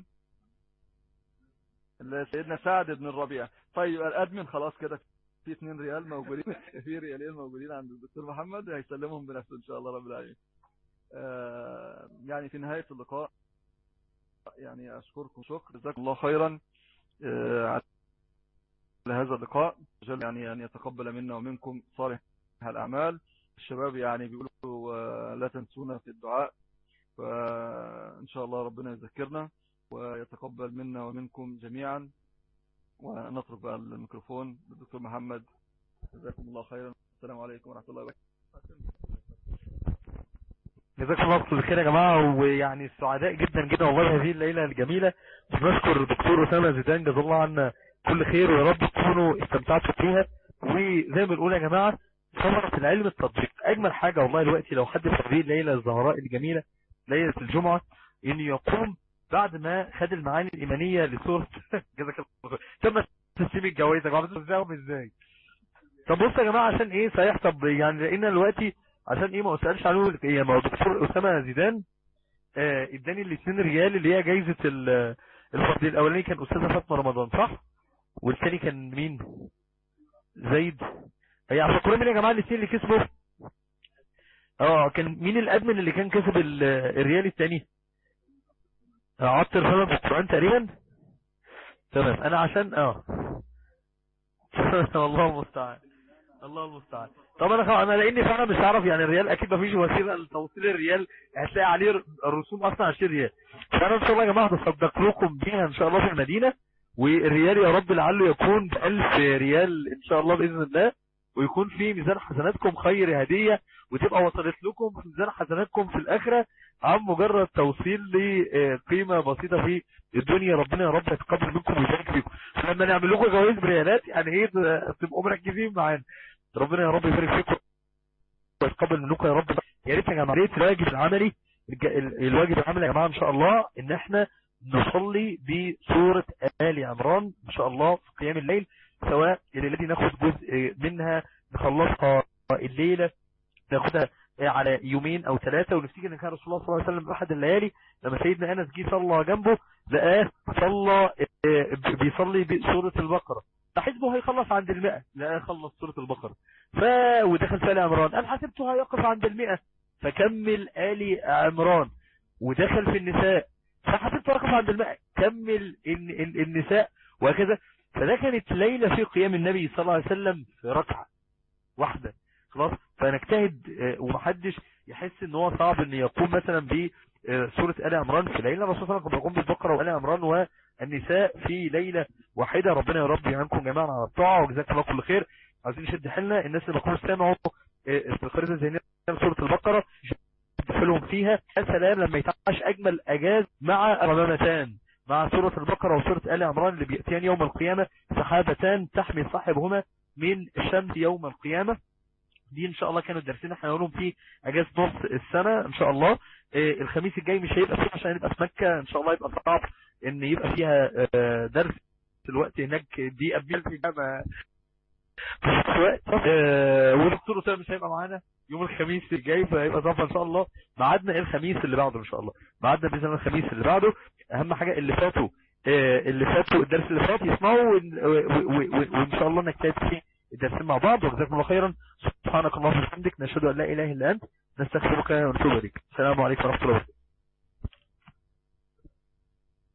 سيدنا سعد بن الربيع طيب الادمن خلاص كده في 2 ريال موجودين في ريالين موجودين عند الدكتور محمد هيسلمهم بنفسه ان شاء الله رب العالمين آه يعني في نهاية اللقاء يعني اشكركم شكر جزاكم الله خيرا آه على هذا اللقاء يعني ان يتقبل منا ومنكم صالح الاعمال الشباب يعني بيقولوا آه لا تنسونا في الدعاء فان شاء الله ربنا يذكرنا ويتقبل منا ومنكم جميعا ونترك بقى الميكروفون للدكتور محمد جزاكم الله خيرا السلام عليكم ورحمة الله وبركاته جزاكم الله كل خير يا جماعة ويعني سعداء جدا جدا والله هذه الليلة الجميلة بنشكر دكتور أسامة زيدان جزا الله عنا كل خير ويا رب تكونوا استمتعتوا فيها وزي ما بنقول يا جماعة ثمرة العلم التطبيق أجمل حاجة والله دلوقتي لو حد في هذه الليلة الزهراء الجميلة ليلة الجمعة إنه يقوم بعد ما خد المعاني الإيمانية لسورة جزاك الله خير تم تسليم الجوائز يا جماعة ازاي ازاي طب بص يا جماعة عشان ايه صحيح طب يعني لقينا دلوقتي عشان ايه ما اسالش عنه ايه ما هو دكتور اسامه زيدان آه، اداني ال 2 ريال اللي هي جايزه ال- الفرد الاولاني كان استاذه فاطمه رمضان صح والثاني كان مين زيد هي على فكره مين يا جماعه الاثنين اللي كسبوا اه كان مين الادمن اللي كان كسب ال- الريال الثاني عطر فهد القران تقريبا تمام انا عشان اه الله المستعان الله المستعان طب انا خ... انا لاني فعلا مش عارف يعني الريال اكيد مفيش وسيله لتوصيل الريال هتلاقي عليه ر- الرسوم اصلا 20 ريال فانا ان شاء الله يا جماعه هتصدق لكم بيها ان شاء الله في المدينه والريال يا رب لعله يكون ب 1000 ريال ان شاء الله باذن الله ويكون في ميزان حسناتكم خير هديه وتبقى وصلت لكم في ميزان حسناتكم في الاخره عن مجرد توصيل لقيمه بسيطه في الدنيا ربنا يا رب يتقبل منكم ويبارك فيكم لما نعمل لكم جوائز بريالات يعني ايه تبقوا مركزين معانا ربنا يا رب يبارك فيكم ويتقبل منكم يا رب يا ريت يا جماعه يا ريت الواجب العملي الج- ال- الواجب العملي يا جماعه ان شاء الله ان احنا نصلي بسوره ال عمران ان شاء الله في قيام الليل سواء الليله دي ناخد جزء منها نخلصها الليله ناخدها على يومين او ثلاثه ونفتكر ان كان رسول الله صلى الله عليه وسلم احد الليالي لما سيدنا انس جه صلى جنبه لقاه صلى آه، بيصلي بسوره البقره فحسبه هيخلص عند المئة لا خلص سورة البقرة ف ودخل في آل عمران قال حسبته هيقف عند المئة فكمل آل عمران ودخل في النساء فحسبته هيقف عند المئة كمل الن- ال- النساء وهكذا فده كانت ليلة في قيام النبي صلى الله عليه وسلم في ركعة واحدة خلاص فنجتهد آه، ومحدش يحس ان هو صعب ان يقوم مثلا بسورة آل عمران في ليلة الرسول صلى الله عليه وسلم كان بيقوم بالبقرة وآل عمران والنساء في ليلة واحدة ربنا يا رب يعينكم جميعا على الطاعة وجزاكم الله كل خير عايزين نشد حيلنا الناس اللي ما كانوش سمعوا آه، الخريطة الذهنية سورة البقرة حلهم فيها يا سلام لما يتعاش اجمل اجاز مع رمامتان مع سورة البقرة وسورة آل عمران اللي بيأتيان يوم القيامة سحابتان تحمي صاحبهما من الشمس يوم القيامة دي ان شاء الله كانوا الدرسين احنا هنقولهم في اجازة نص السنة ان شاء الله آه، الخميس الجاي مش هيبقى فيه عشان نبقى في مكة ان شاء الله يبقى صعب ان يبقى فيها آه، درس الوقت هناك دي قبل في الجامعة في وقت آه، والدكتور اسامه مش هيبقى معانا يوم الخميس الجاي فهيبقى ظرف ان شاء الله ميعادنا الخميس اللي بعده ان شاء الله ميعادنا باذن الله الخميس اللي بعده اهم حاجه اللي فاتوا آه، اللي فاتوا الدرس اللي فات يسمعوا وإن- و- و- و- وان شاء الله نجتهد في الدرسين مع بعض وجزاكم الله خيرا سبحانك اللهم وبحمدك نشهد ان لا اله الا انت نستغفرك ونتوب اليك السلام عليكم ورحمه الله وبركاته